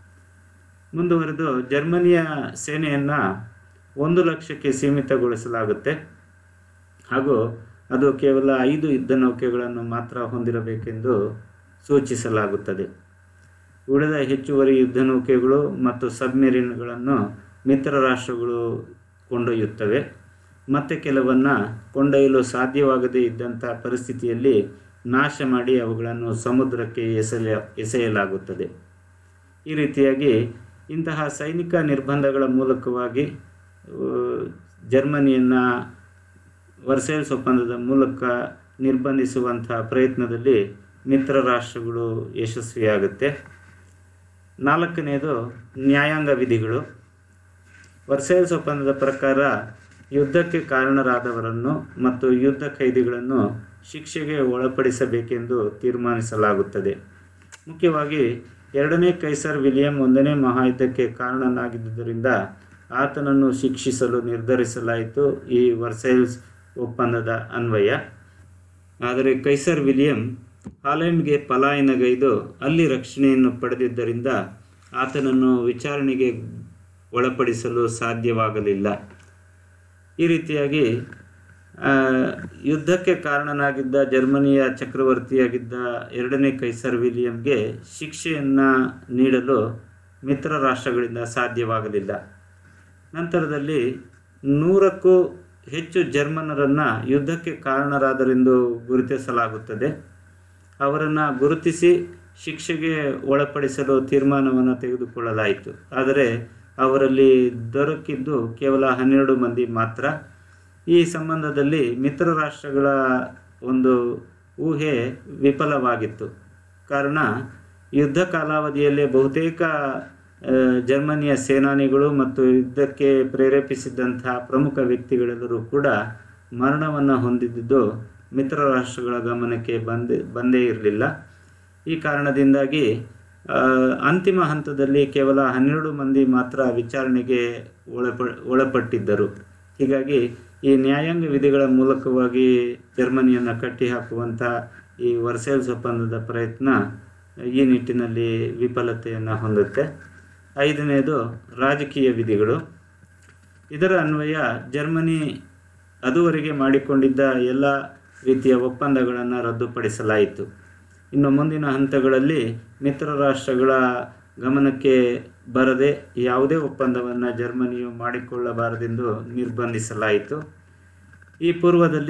ಮುಂದುವರೆದು ಜರ್ಮನಿಯ ಸೇನೆಯನ್ನು ಒಂದು ಲಕ್ಷಕ್ಕೆ ಸೀಮಿತಗೊಳಿಸಲಾಗುತ್ತೆ ಹಾಗೂ ಅದು ಕೇವಲ ಐದು ಯುದ್ಧ ನೌಕೆಗಳನ್ನು ಮಾತ್ರ ಹೊಂದಿರಬೇಕೆಂದು ಸೂಚಿಸಲಾಗುತ್ತದೆ ಉಳಿದ ಹೆಚ್ಚುವರಿ ಯುದ್ಧ ನೌಕೆಗಳು ಮತ್ತು ಸಬ್ಮೆರಿನ್ಗಳನ್ನು ಮಿತ್ರ ರಾಷ್ಟ್ರಗಳು ಕೊಂಡೊಯ್ಯುತ್ತವೆ ಮತ್ತೆ ಕೆಲವನ್ನು ಕೊಂಡೊಯ್ಯಲು ಸಾಧ್ಯವಾಗದೇ ಇದ್ದಂಥ ಪರಿಸ್ಥಿತಿಯಲ್ಲಿ ನಾಶ ಮಾಡಿ ಅವುಗಳನ್ನು ಸಮುದ್ರಕ್ಕೆ ಎಸೆಯ ಎಸೆಯಲಾಗುತ್ತದೆ ಈ ರೀತಿಯಾಗಿ ಇಂತಹ ಸೈನಿಕ ನಿರ್ಬಂಧಗಳ ಮೂಲಕವಾಗಿ ಆ, ಜರ್ಮನಿಯನ್ನು ವರ್ಸೈಲ್ಸ್ ಒಪ್ಪಂದದ ಮೂಲಕ ನಿರ್ಬಂಧಿಸುವಂಥ ಪ್ರಯತ್ನದಲ್ಲಿ ಮಿತ್ರ ರಾಷ್ಟ್ರಗಳು ಯಶಸ್ವಿಯಾಗುತ್ತೆ ನಾಲ್ಕನೆಯದು ನ್ಯಾಯಾಂಗ ವಿಧಿಗಳು ವರ್ಸೈಲ್ಸ್ ಒಪ್ಪಂದದ ಪ್ರಕಾರ ಯುದ್ಧಕ್ಕೆ ಕಾರಣರಾದವರನ್ನು ಮತ್ತು ಯುದ್ಧ ಖೈದಿಗಳನ್ನು ಶಿಕ್ಷೆಗೆ ಒಳಪಡಿಸಬೇಕೆಂದು ತೀರ್ಮಾನಿಸಲಾಗುತ್ತದೆ ಮುಖ್ಯವಾಗಿ ಎರಡನೇ ಕೈಸರ್ ವಿಲಿಯಂ ಒಂದನೇ ಮಹಾಯುದ್ಧಕ್ಕೆ ಕಾರಣನಾಗಿದ್ದುದರಿಂದ ಆತನನ್ನು ಶಿಕ್ಷಿಸಲು ನಿರ್ಧರಿಸಲಾಯಿತು ಈ ವರ್ಸೈಲ್ಸ್ ಒಪ್ಪಂದದ ಅನ್ವಯ ಆದರೆ ಕೈಸರ್ ವಿಲಿಯಂ ಹಾಲೆಂಡ್ಗೆ ಪಲಾಯನಗೈದು ಅಲ್ಲಿ ರಕ್ಷಣೆಯನ್ನು ಪಡೆದಿದ್ದರಿಂದ ಆತನನ್ನು ವಿಚಾರಣೆಗೆ ಒಳಪಡಿಸಲು ಸಾಧ್ಯವಾಗಲಿಲ್ಲ ಈ ರೀತಿಯಾಗಿ ಆ, ಯುದ್ಧಕ್ಕೆ ಕಾರಣನಾಗಿದ್ದ ಜರ್ಮನಿಯ ಚಕ್ರವರ್ತಿಯಾಗಿದ್ದ ಎರಡನೇ ಕೈಸರ್ ವಿಲಿಯಂಗೆ ಶಿಕ್ಷೆಯನ್ನು ನೀಡಲು ಮಿತ್ರ ರಾಷ್ಟ್ರಗಳಿಂದ ಸಾಧ್ಯವಾಗಲಿಲ್ಲ ನಂತರದಲ್ಲಿ ನೂರಕ್ಕೂ ಹೆಚ್ಚು ಜರ್ಮನರನ್ನು ಯುದ್ಧಕ್ಕೆ ಕಾರಣರಾದರೆಂದು ಗುರುತಿಸಲಾಗುತ್ತದೆ ಅವರನ್ನು ಗುರುತಿಸಿ ಶಿಕ್ಷೆಗೆ ಒಳಪಡಿಸಲು ತೀರ್ಮಾನವನ್ನು ತೆಗೆದುಕೊಳ್ಳಲಾಯಿತು ಆದರೆ ಅವರಲ್ಲಿ ದೊರಕಿದ್ದು ಕೇವಲ ಹನ್ನೆರಡು ಮಂದಿ ಮಾತ್ರ ಈ ಸಂಬಂಧದಲ್ಲಿ ಮಿತ್ರ ರಾಷ್ಟ್ರಗಳ ಒಂದು ಊಹೆ ವಿಫಲವಾಗಿತ್ತು ಕಾರಣ ಯುದ್ಧ ಕಾಲಾವಧಿಯಲ್ಲೇ ಬಹುತೇಕ ಆ, ಜರ್ಮನಿಯ ಸೇನಾನಿಗಳು ಮತ್ತು ಯುದ್ಧಕ್ಕೆ ಪ್ರೇರೇಪಿಸಿದ್ದಂತಹ ಪ್ರಮುಖ ವ್ಯಕ್ತಿಗಳೆಲ್ಲರೂ ಕೂಡ ಮರಣವನ್ನು ಹೊಂದಿದ್ದು ಮಿತ್ರ ರಾಷ್ಟ್ರಗಳ ಗಮನಕ್ಕೆ ಬಂದೇ ಬಂದೇ ಇರಲಿಲ್ಲ ಈ ಕಾರಣದಿಂದಾಗಿ ಆ, ಅಂತಿಮ ಹಂತದಲ್ಲಿ ಕೇವಲ ಹನ್ನೆರಡು ಮಂದಿ ಮಾತ್ರ ವಿಚಾರಣೆಗೆ ಒಳಪ ಒಳಪಟ್ಟಿದ್ದರು ಹೀಗಾಗಿ ಈ ನ್ಯಾಯಾಂಗ ವಿಧಿಗಳ ಮೂಲಕವಾಗಿ ಜರ್ಮನಿಯನ್ನು ಕಟ್ಟಿಹಾಕುವಂಥ ಈ ವರ್ಸೈಲ್ಸ್ ಒಪ್ಪಂದದ ಪ್ರಯತ್ನ ಈ ನಿಟ್ಟಿನಲ್ಲಿ ವಿಫಲತೆಯನ್ನು ಹೊಂದುತ್ತೆ ಐದನೆಯದು ರಾಜಕೀಯ ವಿಧಿಗಳು ಇದರ ಅನ್ವಯ ಜರ್ಮನಿ ಅದುವರೆಗೆ ಮಾಡಿಕೊಂಡಿದ್ದ ಎಲ್ಲ ರೀತಿಯ ಒಪ್ಪಂದಗಳನ್ನು ರದ್ದುಪಡಿಸಲಾಯಿತು ಇನ್ನು ಮುಂದಿನ ಹಂತಗಳಲ್ಲಿ ಮಿತ್ರ ರಾಷ್ಟ್ರಗಳ ಗಮನಕ್ಕೆ ಬರದೆ ಯಾವುದೇ ಒಪ್ಪಂದವನ್ನು ಜರ್ಮನಿಯು ಮಾಡಿಕೊಳ್ಳಬಾರದೆಂದು ನಿರ್ಬಂಧಿಸಲಾಯಿತು ಈ ಪೂರ್ವದಲ್ಲಿ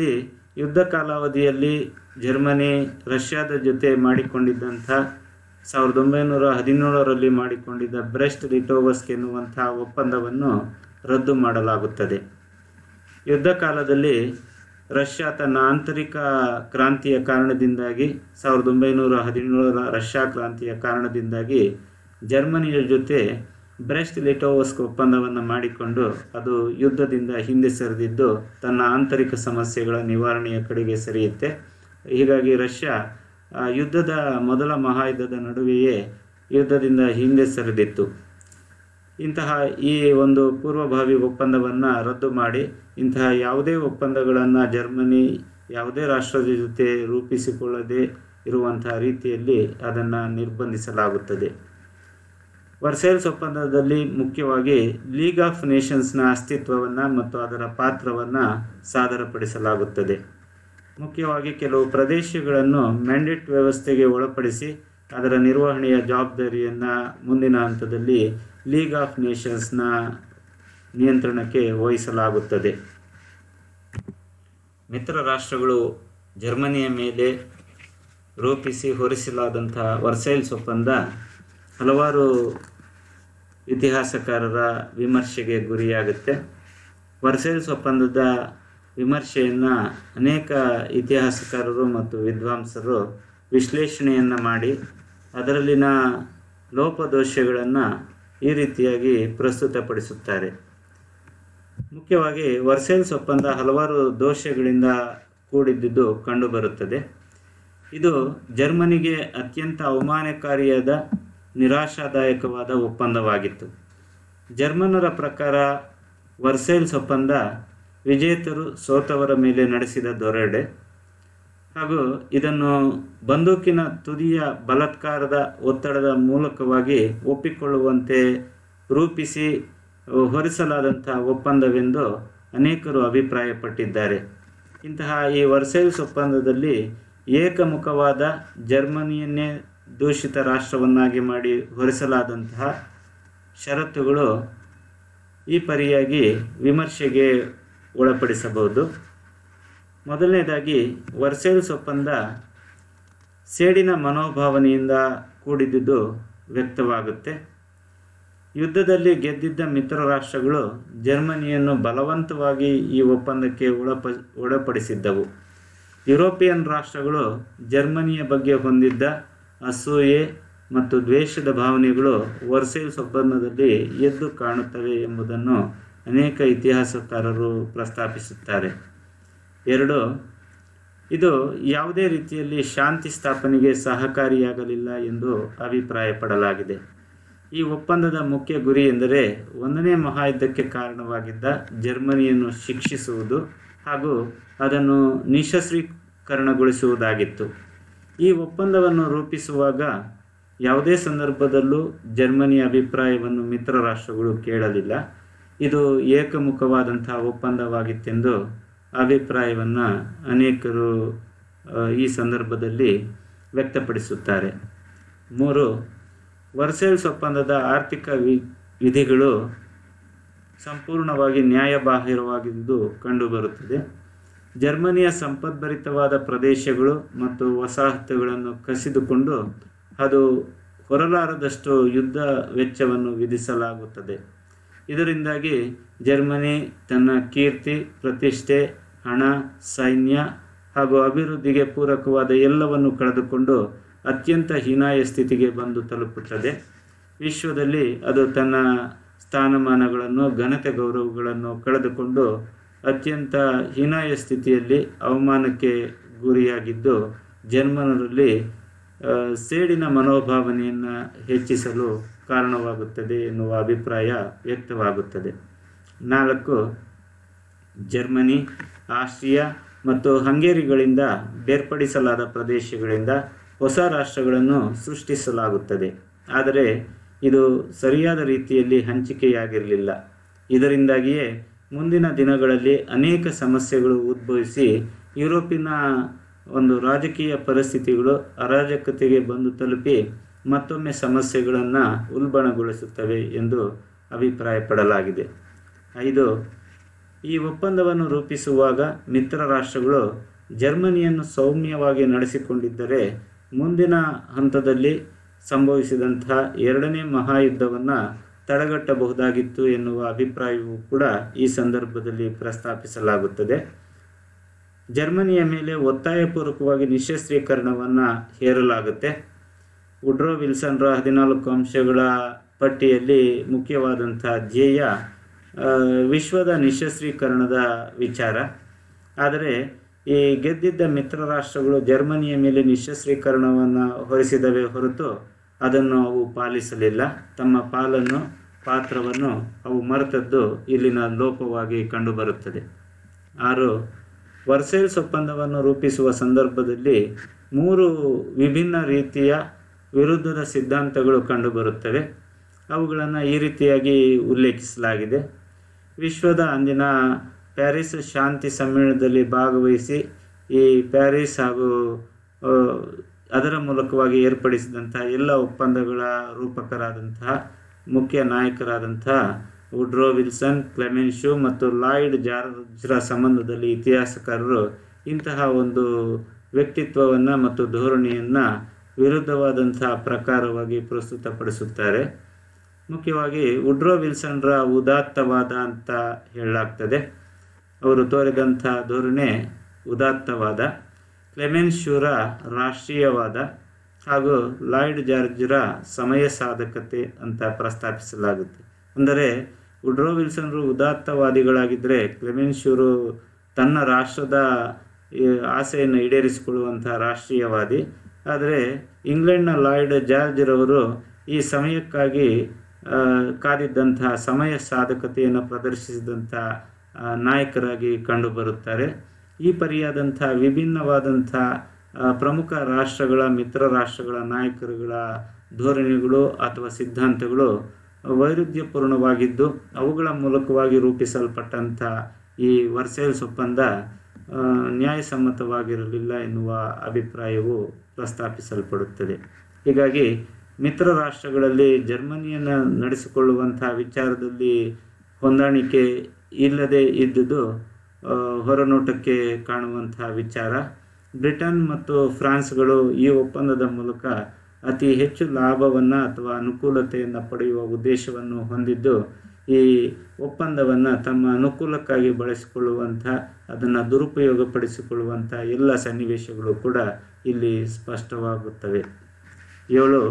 ಯುದ್ಧ ಕಾಲಾವಧಿಯಲ್ಲಿ ಜರ್ಮನಿ ರಷ್ಯಾದ ಜೊತೆ ಮಾಡಿಕೊಂಡಿದ್ದಂಥ ಸಾವಿರದ ಒಂಬೈನೂರ ಹದಿನೇಳರಲ್ಲಿ ಮಾಡಿಕೊಂಡಿದ್ದ ಬ್ರೆಸ್ಟ್ ಲಿಟೋವಸ್ಕ್ ಎನ್ನುವಂಥ ಒಪ್ಪಂದವನ್ನು ರದ್ದು ಮಾಡಲಾಗುತ್ತದೆ ಯುದ್ಧ ಕಾಲದಲ್ಲಿ ರಷ್ಯಾ ತನ್ನ ಆಂತರಿಕ ಕ್ರಾಂತಿಯ ಕಾರಣದಿಂದಾಗಿ ಸಾವಿರದ ಒಂಬೈನೂರ ಹದಿನೇಳರ ರಷ್ಯಾ ಕ್ರಾಂತಿಯ ಕಾರಣದಿಂದಾಗಿ ಜರ್ಮನಿಯ ಜೊತೆ ಬ್ರೆಸ್ಟ್ ಲಿಟೋವಸ್ಕ್ ಒಪ್ಪಂದವನ್ನು ಮಾಡಿಕೊಂಡು ಅದು ಯುದ್ಧದಿಂದ ಹಿಂದೆ ಸರಿದಿದ್ದು ತನ್ನ ಆಂತರಿಕ ಸಮಸ್ಯೆಗಳ ನಿವಾರಣೆಯ ಕಡೆಗೆ ಸರಿಯುತ್ತೆ ಹೀಗಾಗಿ ರಷ್ಯಾ ಆ, ಯುದ್ಧದ ಮೊದಲ ಮಹಾಯುದ್ಧದ ನಡುವೆಯೇ ಯುದ್ಧದಿಂದ ಹಿಂದೆ ಸರಿದಿತ್ತು ಇಂತಹ ಈ ಒಂದು ಪೂರ್ವಭಾವಿ ಒಪ್ಪಂದವನ್ನು ರದ್ದು ಮಾಡಿ ಇಂತಹ ಯಾವುದೇ ಒಪ್ಪಂದಗಳನ್ನು ಜರ್ಮನಿ ಯಾವುದೇ ರಾಷ್ಟ್ರದ ಜೊತೆ ರೂಪಿಸಿಕೊಳ್ಳದೆ ಇರುವಂತಹ ರೀತಿಯಲ್ಲಿ ಅದನ್ನು ನಿರ್ಬಂಧಿಸಲಾಗುತ್ತದೆ ವರ್ಸೇಲ್ಸ್ ಒಪ್ಪಂದದಲ್ಲಿ ಮುಖ್ಯವಾಗಿ ಲೀಗ್ ಆಫ್ ನೇಷನ್ಸ್ನ ಅಸ್ತಿತ್ವವನ್ನು ಮತ್ತು ಅದರ ಪಾತ್ರವನ್ನು ಸಾದರಪಡಿಸಲಾಗುತ್ತದೆ ಮುಖ್ಯವಾಗಿ ಕೆಲವು ಪ್ರದೇಶಗಳನ್ನು ಮ್ಯಾಂಡೇಟ್ ವ್ಯವಸ್ಥೆಗೆ ಒಳಪಡಿಸಿ ಅದರ ನಿರ್ವಹಣೆಯ ಜವಾಬ್ದಾರಿಯನ್ನು ಮುಂದಿನ ಹಂತದಲ್ಲಿ ಲೀಗ್ ಆಫ್ ನೇಷನ್ಸ್ನ ನಿಯಂತ್ರಣಕ್ಕೆ ವಹಿಸಲಾಗುತ್ತದೆ ಮಿತ್ರ ರಾಷ್ಟ್ರಗಳು ಜರ್ಮನಿಯ ಮೇಲೆ ರೂಪಿಸಿ ಹೊರಿಸಲಾದಂಥ ವರ್ಸೈಲ್ಸ್ ಒಪ್ಪಂದ ಹಲವಾರು ಇತಿಹಾಸಕಾರರ ವಿಮರ್ಶೆಗೆ ಗುರಿಯಾಗುತ್ತೆ ವರ್ಸೈಲ್ಸ್ ಒಪ್ಪಂದದ ವಿಮರ್ಶೆಯನ್ನು ಅನೇಕ ಇತಿಹಾಸಕಾರರು ಮತ್ತು ವಿದ್ವಾಂಸರು ವಿಶ್ಲೇಷಣೆಯನ್ನು ಮಾಡಿ ಅದರಲ್ಲಿನ ಲೋಪದೋಷಗಳನ್ನು ಈ ರೀತಿಯಾಗಿ ಪ್ರಸ್ತುತಪಡಿಸುತ್ತಾರೆ ಮುಖ್ಯವಾಗಿ ವರ್ಸೇಲ್ಸ್ ಒಪ್ಪಂದ ಹಲವಾರು ದೋಷಗಳಿಂದ ಕೂಡಿದ್ದುದು ಕಂಡುಬರುತ್ತದೆ ಇದು ಜರ್ಮನಿಗೆ ಅತ್ಯಂತ ಅವಮಾನಕಾರಿಯಾದ ನಿರಾಶಾದಾಯಕವಾದ ಒಪ್ಪಂದವಾಗಿತ್ತು ಜರ್ಮನರ ಪ್ರಕಾರ ವರ್ಸೇಲ್ಸ್ ಒಪ್ಪಂದ ವಿಜೇತರು ಸೋತವರ ಮೇಲೆ ನಡೆಸಿದ ದೊರಡೆ ಹಾಗೂ ಇದನ್ನು ಬಂದೂಕಿನ ತುದಿಯ ಬಲಾತ್ಕಾರದ ಒತ್ತಡದ ಮೂಲಕವಾಗಿ ಒಪ್ಪಿಕೊಳ್ಳುವಂತೆ ರೂಪಿಸಿ ಹೊರಿಸಲಾದಂಥ ಒಪ್ಪಂದವೆಂದು ಅನೇಕರು ಅಭಿಪ್ರಾಯಪಟ್ಟಿದ್ದಾರೆ ಇಂತಹ ಈ ವರ್ಸೈಲ್ಸ್ ಒಪ್ಪಂದದಲ್ಲಿ ಏಕಮುಖವಾದ ಜರ್ಮನಿಯನ್ನೇ ದೂಷಿತ ರಾಷ್ಟ್ರವನ್ನಾಗಿ ಮಾಡಿ ಹೊರಿಸಲಾದಂತಹ ಷರತ್ತುಗಳು ಈ ಪರಿಯಾಗಿ ವಿಮರ್ಶೆಗೆ ಒಳಪಡಿಸಬಹುದು ಮೊದಲನೇದಾಗಿ ವರ್ಸೇಲ್ಸ್ ಒಪ್ಪಂದ ಸೇಡಿನ ಮನೋಭಾವನೆಯಿಂದ ಕೂಡಿದ್ದುದು ವ್ಯಕ್ತವಾಗುತ್ತೆ ಯುದ್ಧದಲ್ಲಿ ಗೆದ್ದಿದ್ದ ಮಿತ್ರ ರಾಷ್ಟ್ರಗಳು ಜರ್ಮನಿಯನ್ನು ಬಲವಂತವಾಗಿ ಈ ಒಪ್ಪಂದಕ್ಕೆ ಒಳಪ ಒಳಪಡಿಸಿದ್ದವು ಯುರೋಪಿಯನ್ ರಾಷ್ಟ್ರಗಳು ಜರ್ಮನಿಯ ಬಗ್ಗೆ ಹೊಂದಿದ್ದ ಅಸೂಯೆ ಮತ್ತು ದ್ವೇಷದ ಭಾವನೆಗಳು ವರ್ಸೇಲ್ಸ್ ಒಪ್ಪಂದದಲ್ಲಿ ಎದ್ದು ಕಾಣುತ್ತವೆ ಎಂಬುದನ್ನು ಅನೇಕ ಇತಿಹಾಸಕಾರರು ಪ್ರಸ್ತಾಪಿಸುತ್ತಾರೆ ಎರಡು ಇದು ಯಾವುದೇ ರೀತಿಯಲ್ಲಿ ಶಾಂತಿ ಸ್ಥಾಪನೆಗೆ ಸಹಕಾರಿಯಾಗಲಿಲ್ಲ ಎಂದು ಅಭಿಪ್ರಾಯಪಡಲಾಗಿದೆ ಈ ಒಪ್ಪಂದದ ಮುಖ್ಯ ಗುರಿ ಎಂದರೆ ಒಂದನೇ ಮಹಾಯುದ್ಧಕ್ಕೆ ಕಾರಣವಾಗಿದ್ದ ಜರ್ಮನಿಯನ್ನು ಶಿಕ್ಷಿಸುವುದು ಹಾಗೂ ಅದನ್ನು ನಿಶಸ್ತ್ರೀಕರಣಗೊಳಿಸುವುದಾಗಿತ್ತು ಈ ಒಪ್ಪಂದವನ್ನು ರೂಪಿಸುವಾಗ ಯಾವುದೇ ಸಂದರ್ಭದಲ್ಲೂ ಜರ್ಮನಿಯ ಅಭಿಪ್ರಾಯವನ್ನು ಮಿತ್ರ ರಾಷ್ಟ್ರಗಳು ಕೇಳಲಿಲ್ಲ ಇದು ಏಕಮುಖವಾದಂತಹ ಒಪ್ಪಂದವಾಗಿತ್ತೆಂದು ಅಭಿಪ್ರಾಯವನ್ನು ಅನೇಕರು ಆ, ಈ ಸಂದರ್ಭದಲ್ಲಿ ವ್ಯಕ್ತಪಡಿಸುತ್ತಾರೆ ಮೂರು ವರ್ಸೇಲ್ಸ್ ಒಪ್ಪಂದದ ಆರ್ಥಿಕ ವಿ ವಿಧಿಗಳು ಸಂಪೂರ್ಣವಾಗಿ ನ್ಯಾಯಬಾಹಿರವಾಗಿದ್ದು ಕಂಡುಬರುತ್ತದೆ ಜರ್ಮನಿಯ ಸಂಪದ್ಭರಿತವಾದ ಪ್ರದೇಶಗಳು ಮತ್ತು ವಸಾಹತುಗಳನ್ನು ಕಸಿದುಕೊಂಡು ಅದು ಹೊರಲಾರದಷ್ಟು ಯುದ್ಧ ವೆಚ್ಚವನ್ನು ವಿಧಿಸಲಾಗುತ್ತದೆ ಇದರಿಂದಾಗಿ ಜರ್ಮನಿ ತನ್ನ ಕೀರ್ತಿ ಪ್ರತಿಷ್ಠೆ ಹಣ ಸೈನ್ಯ ಹಾಗೂ ಅಭಿವೃದ್ಧಿಗೆ ಪೂರಕವಾದ ಎಲ್ಲವನ್ನು ಕಳೆದುಕೊಂಡು ಅತ್ಯಂತ ಹೀನಾಯ ಸ್ಥಿತಿಗೆ ಬಂದು ತಲುಪುತ್ತದೆ ವಿಶ್ವದಲ್ಲಿ ಅದು ತನ್ನ ಸ್ಥಾನಮಾನಗಳನ್ನು ಘನತೆ ಗೌರವಗಳನ್ನು ಕಳೆದುಕೊಂಡು ಅತ್ಯಂತ ಹೀನಾಯ ಸ್ಥಿತಿಯಲ್ಲಿ ಅವಮಾನಕ್ಕೆ ಗುರಿಯಾಗಿದ್ದು ಜರ್ಮನರಲ್ಲಿ ಆ, ಸೇಡಿನ ಮನೋಭಾವನೆಯನ್ನು ಹೆಚ್ಚಿಸಲು ಕಾರಣವಾಗುತ್ತದೆ ಎನ್ನುವ ಅಭಿಪ್ರಾಯ ವ್ಯಕ್ತವಾಗುತ್ತದೆ ನಾಲ್ಕು ಜರ್ಮನಿ ಆಸ್ಟ್ರಿಯಾ ಮತ್ತು ಹಂಗೇರಿಗಳಿಂದ ಬೇರ್ಪಡಿಸಲಾದ ಪ್ರದೇಶಗಳಿಂದ ಹೊಸ ರಾಷ್ಟ್ರಗಳನ್ನು ಸೃಷ್ಟಿಸಲಾಗುತ್ತದೆ ಆದರೆ ಇದು ಸರಿಯಾದ ರೀತಿಯಲ್ಲಿ ಹಂಚಿಕೆಯಾಗಿರಲಿಲ್ಲ ಇದರಿಂದಾಗಿಯೇ ಮುಂದಿನ ದಿನಗಳಲ್ಲಿ ಅನೇಕ ಸಮಸ್ಯೆಗಳು ಉದ್ಭವಿಸಿ ಯುರೋಪಿನ ಒಂದು ರಾಜಕೀಯ ಪರಿಸ್ಥಿತಿಗಳು ಅರಾಜಕತೆಗೆ ಬಂದು ತಲುಪಿ ಮತ್ತೊಮ್ಮೆ ಸಮಸ್ಯೆಗಳನ್ನು ಉಲ್ಬಣಗೊಳಿಸುತ್ತವೆ ಎಂದು ಅಭಿಪ್ರಾಯಪಡಲಾಗಿದೆ ಐದು ಈ ಒಪ್ಪಂದವನ್ನು ರೂಪಿಸುವಾಗ ಮಿತ್ರ ರಾಷ್ಟ್ರಗಳು ಜರ್ಮನಿಯನ್ನು ಸೌಮ್ಯವಾಗಿ ನಡೆಸಿಕೊಂಡಿದ್ದರೆ ಮುಂದಿನ ಹಂತದಲ್ಲಿ ಸಂಭವಿಸಿದಂತಹ ಎರಡನೇ ಮಹಾಯುದ್ಧವನ್ನು ತಡೆಗಟ್ಟಬಹುದಾಗಿತ್ತು ಎನ್ನುವ ಅಭಿಪ್ರಾಯವೂ ಕೂಡ ಈ ಸಂದರ್ಭದಲ್ಲಿ ಪ್ರಸ್ತಾಪಿಸಲಾಗುತ್ತದೆ ಜರ್ಮನಿಯ ಮೇಲೆ ಒತ್ತಾಯಪೂರ್ವಕವಾಗಿ ನಿಶಸ್ತ್ರೀಕರಣವನ್ನು ಹೇರಲಾಗುತ್ತೆ ವುಡ್ರೋ ವಿಲ್ಸನ್ರ ಹದಿನಾಲ್ಕು ಅಂಶಗಳ ಪಟ್ಟಿಯಲ್ಲಿ ಮುಖ್ಯವಾದಂಥ ಧ್ಯೇಯ ಆ, ವಿಶ್ವದ ನಿಶಸ್ತ್ರೀಕರಣದ ವಿಚಾರ ಆದರೆ ಈ ಗೆದ್ದಿದ್ದ ಮಿತ್ರ ರಾಷ್ಟ್ರಗಳು ಜರ್ಮನಿಯ ಮೇಲೆ ನಿಶಸ್ತ್ರೀಕರಣವನ್ನು ಹೊರಿಸಿದವೇ ಹೊರತು ಅದನ್ನು ಅವು ಪಾಲಿಸಲಿಲ್ಲ ತಮ್ಮ ಪಾಲನ್ನು ಪಾತ್ರವನ್ನು ಅವು ಮರೆತದ್ದು ಇಲ್ಲಿನ ಲೋಪವಾಗಿ ಕಂಡುಬರುತ್ತದೆ ಆರು ವರ್ಸೇಲ್ಸ್ ಒಪ್ಪಂದವನ್ನು ರೂಪಿಸುವ ಸಂದರ್ಭದಲ್ಲಿ ಮೂರು ವಿಭಿನ್ನ ರೀತಿಯ ವಿರುದ್ಧದ ಸಿದ್ಧಾಂತಗಳು ಕಂಡುಬರುತ್ತವೆ ಅವುಗಳನ್ನು ಈ ರೀತಿಯಾಗಿ ಉಲ್ಲೇಖಿಸಲಾಗಿದೆ ವಿಶ್ವದ ಅಂದಿನ ಪ್ಯಾರಿಸ್ ಶಾಂತಿ ಸಮ್ಮೇಳನದಲ್ಲಿ ಭಾಗವಹಿಸಿ ಈ ಪ್ಯಾರಿಸ್ ಹಾಗೂ ಆ, ಅದರ ಮೂಲಕವಾಗಿ ಏರ್ಪಡಿಸಿದಂತಹ ಎಲ್ಲ ಒಪ್ಪಂದಗಳ ರೂಪಕರಾದಂತಹ ಮುಖ್ಯ ನಾಯಕರಾದಂತಹ ವುಡ್ರೋ ವಿಲ್ಸನ್ ಕ್ಲೆಮೆನ್ಶು ಮತ್ತು ಲಾಯ್ಡ್ ಜಾರ್ಜ್ರ ಸಂಬಂಧದಲ್ಲಿ ಇತಿಹಾಸಕಾರರು ಇಂತಹ ಒಂದು ವ್ಯಕ್ತಿತ್ವವನ್ನು ಮತ್ತು ಧೋರಣೆಯನ್ನು ವಿರುದ್ಧವಾದಂತಹ ಪ್ರಕಾರವಾಗಿ ಪ್ರಸ್ತುತಪಡಿಸುತ್ತಾರೆ ಮುಖ್ಯವಾಗಿ ವುಡ್ರೋ ವಿಲ್ಸನ್ರ ಉದಾತ್ತವಾದ ಅಂತ ಹೇಳಲಾಗ್ತದೆ ಅವರು ತೋರಿದಂಥ ಧೋರಣೆ ಉದಾತ್ತವಾದ ಕ್ಲೆಮೆನ್ ಶೂರ ರಾಷ್ಟ್ರೀಯವಾದ ಹಾಗೂ ಲಾಯ್ಡ್ ಜಾರ್ಜ್ರ ಸಮಯ ಸಾಧಕತೆ ಅಂತ ಪ್ರಸ್ತಾಪಿಸಲಾಗುತ್ತೆ ಅಂದರೆ ವುಡ್ರೋ ವಿಲ್ಸನ್ರು ಉದಾತ್ತವಾದಿಗಳಾಗಿದ್ದರೆ ಕ್ಲೆಮೆನ್ ಶೂರು ತನ್ನ ರಾಷ್ಟ್ರದ ಈ, ಆಸೆಯನ್ನು ಈಡೇರಿಸಿಕೊಳ್ಳುವಂಥ ರಾಷ್ಟ್ರೀಯವಾದಿ ಆದರೆ ಇಂಗ್ಲೆಂಡ್ನ ಲಾಯ್ಡ್ ಜಾರ್ಜ್ರವರು ಈ ಸಮಯಕ್ಕಾಗಿ ಆ, ಕಾದಿದ್ದಂತಹ ಸಮಯ ಸಾಧಕತೆಯನ್ನು ಪ್ರದರ್ಶಿಸಿದಂಥ ಆ, ನಾಯಕರಾಗಿ ಕಂಡುಬರುತ್ತಾರೆ ಈ ಪರಿಯಾದಂಥ ವಿಭಿನ್ನವಾದಂಥ ಆ, ಪ್ರಮುಖ ರಾಷ್ಟ್ರಗಳ ಮಿತ್ರ ರಾಷ್ಟ್ರಗಳ ನಾಯಕರುಗಳ ಧೋರಣೆಗಳು ಅಥವಾ ಸಿದ್ಧಾಂತಗಳು ವೈರುಧ್ಯಪೂರ್ಣವಾಗಿದ್ದು ಅವುಗಳ ಮೂಲಕವಾಗಿ ರೂಪಿಸಲ್ಪಟ್ಟಂಥ ಈ ವರ್ಸೇಲ್ಸ್ ಒಪ್ಪಂದ ಆ, ನ್ಯಾಯಸಮ್ಮತವಾಗಿರಲಿಲ್ಲ ಎನ್ನುವ ಅಭಿಪ್ರಾಯವು ಪ್ರಸ್ತಾಪಿಸಲ್ಪಡುತ್ತದೆ ಹೀಗಾಗಿ ಮಿತ್ರ ರಾಷ್ಟ್ರಗಳಲ್ಲಿ ಜರ್ಮನಿಯನ್ನು ನಡೆಸಿಕೊಳ್ಳುವಂಥ ವಿಚಾರದಲ್ಲಿ ಹೊಂದಾಣಿಕೆ ಇಲ್ಲದೆ ಇದ್ದುದು ಆ, ಹೊರನೋಟಕ್ಕೆ ಕಾಣುವಂತಹ ವಿಚಾರ ಬ್ರಿಟನ್ ಮತ್ತು ಫ್ರಾನ್ಸ್ಗಳು ಈ ಒಪ್ಪಂದದ ಮೂಲಕ ಅತಿ ಹೆಚ್ಚು ಲಾಭವನ್ನು ಅಥವಾ ಅನುಕೂಲತೆಯನ್ನು ಪಡೆಯುವ ಉದ್ದೇಶವನ್ನು ಹೊಂದಿದ್ದು ಈ ಒಪ್ಪಂದವನ್ನು ತಮ್ಮ ಅನುಕೂಲಕ್ಕಾಗಿ ಬಳಸಿಕೊಳ್ಳುವಂಥ ಅದನ್ನು ದುರುಪಯೋಗಪಡಿಸಿಕೊಳ್ಳುವಂಥ ಎಲ್ಲ ಸನ್ನಿವೇಶಗಳು ಕೂಡ ಇಲ್ಲಿ ಸ್ಪಷ್ಟವಾಗುತ್ತವೆ ಏಳು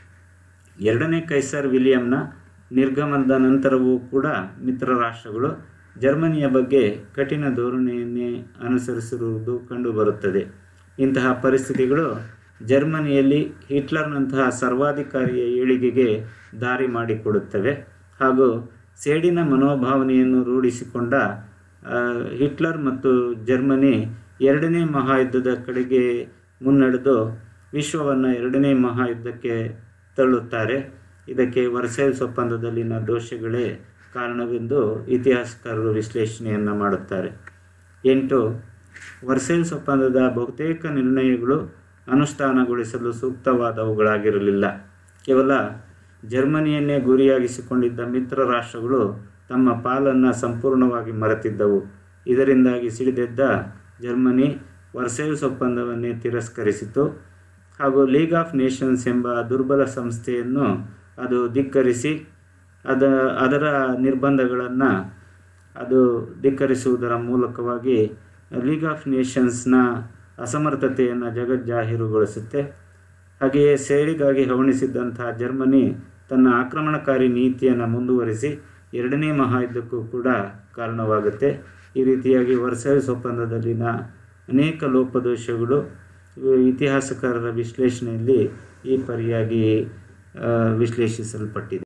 ಎರಡನೇ ಕೈಸರ್ ವಿಲಿಯಂನ ನಿರ್ಗಮನದ ನಂತರವೂ ಕೂಡ ಮಿತ್ರ ರಾಷ್ಟ್ರಗಳು ಜರ್ಮನಿಯ ಬಗ್ಗೆ ಕಠಿಣ ಧೋರಣೆಯನ್ನೇ ಅನುಸರಿಸಿರುವುದು ಕಂಡುಬರುತ್ತದೆ ಇಂತಹ ಪರಿಸ್ಥಿತಿಗಳು ಜರ್ಮನಿಯಲ್ಲಿ ಹಿಟ್ಲರ್ನಂತಹ ಸರ್ವಾಧಿಕಾರಿಯ ಏಳಿಗೆಗೆ ದಾರಿ ಮಾಡಿಕೊಡುತ್ತವೆ ಹಾಗೂ ಸೇಡಿನ ಮನೋಭಾವನೆಯನ್ನು ರೂಢಿಸಿಕೊಂಡ ಆ, ಹಿಟ್ಲರ್ ಮತ್ತು ಜರ್ಮನಿ ಎರಡನೇ ಮಹಾಯುದ್ಧದ ಕಡೆಗೆ ಮುನ್ನಡೆದು ವಿಶ್ವವನ್ನು ಎರಡನೇ ಮಹಾಯುದ್ಧಕ್ಕೆ ತಳ್ಳುತ್ತಾರೆ ಇದಕ್ಕೆ ವರ್ಸೈಲ್ಸ್ ಒಪ್ಪಂದದಲ್ಲಿನ ದೋಷಗಳೇ ಕಾರಣವೆಂದು ಇತಿಹಾಸಕಾರರು ವಿಶ್ಲೇಷಣೆಯನ್ನು ಮಾಡುತ್ತಾರೆ ಎಂಟು ವರ್ಸೈಲ್ಸ್ ಒಪ್ಪಂದದ ಬಹುತೇಕ ನಿರ್ಣಯಗಳು ಅನುಷ್ಠಾನಗೊಳಿಸಲು ಸೂಕ್ತವಾದವುಗಳಾಗಿರಲಿಲ್ಲ ಕೇವಲ ಜರ್ಮನಿಯನ್ನೇ ಗುರಿಯಾಗಿಸಿಕೊಂಡಿದ್ದ ಮಿತ್ರ ರಾಷ್ಟ್ರಗಳು ತಮ್ಮ ಪಾಲನ್ನು ಸಂಪೂರ್ಣವಾಗಿ ಮರೆತಿದ್ದವು ಇದರಿಂದಾಗಿ ಸಿಡಿದೆದ್ದ ಜರ್ಮನಿ ವರ್ಸೈಲ್ಸ್ ಒಪ್ಪಂದವನ್ನೇ ತಿರಸ್ಕರಿಸಿತು ಹಾಗೂ ಲೀಗ್ ಆಫ್ ನೇಷನ್ಸ್ ಎಂಬ ದುರ್ಬಲ ಸಂಸ್ಥೆಯನ್ನು ಅದು ಧಿಕ್ಕರಿಸಿ ಅದ ಅದರ ನಿರ್ಬಂಧಗಳನ್ನು ಅದು ಧಿಕ್ಕರಿಸುವುದರ ಮೂಲಕವಾಗಿ ಲೀಗ್ ಆಫ್ ನೇಷನ್ಸ್ನ ಅಸಮರ್ಥತೆಯನ್ನು ಜಗಜ್ಜಾಹೀರುಗೊಳಿಸುತ್ತೆ ಹಾಗೆಯೇ ಸೇಡಿಗಾಗಿ ಹವಣಿಸಿದ್ದಂತಹ ಜರ್ಮನಿ ತನ್ನ ಆಕ್ರಮಣಕಾರಿ ನೀತಿಯನ್ನು ಮುಂದುವರಿಸಿ ಎರಡನೇ ಮಹಾಯುದ್ಧಕ್ಕೂ ಕೂಡ ಕಾರಣವಾಗುತ್ತೆ ಈ ರೀತಿಯಾಗಿ ವರ್ಸೈಲ್ಸ್ ಒಪ್ಪಂದದಲ್ಲಿನ ಅನೇಕ ಲೋಪದೋಷಗಳು ಇವು ಇತಿಹಾಸಕಾರರ ವಿಶ್ಲೇಷಣೆಯಲ್ಲಿ ಈ ಪರಿಯಾಗಿ ಆ, ವಿಶ್ಲೇಷಿಸಲ್ಪಟ್ಟಿದೆ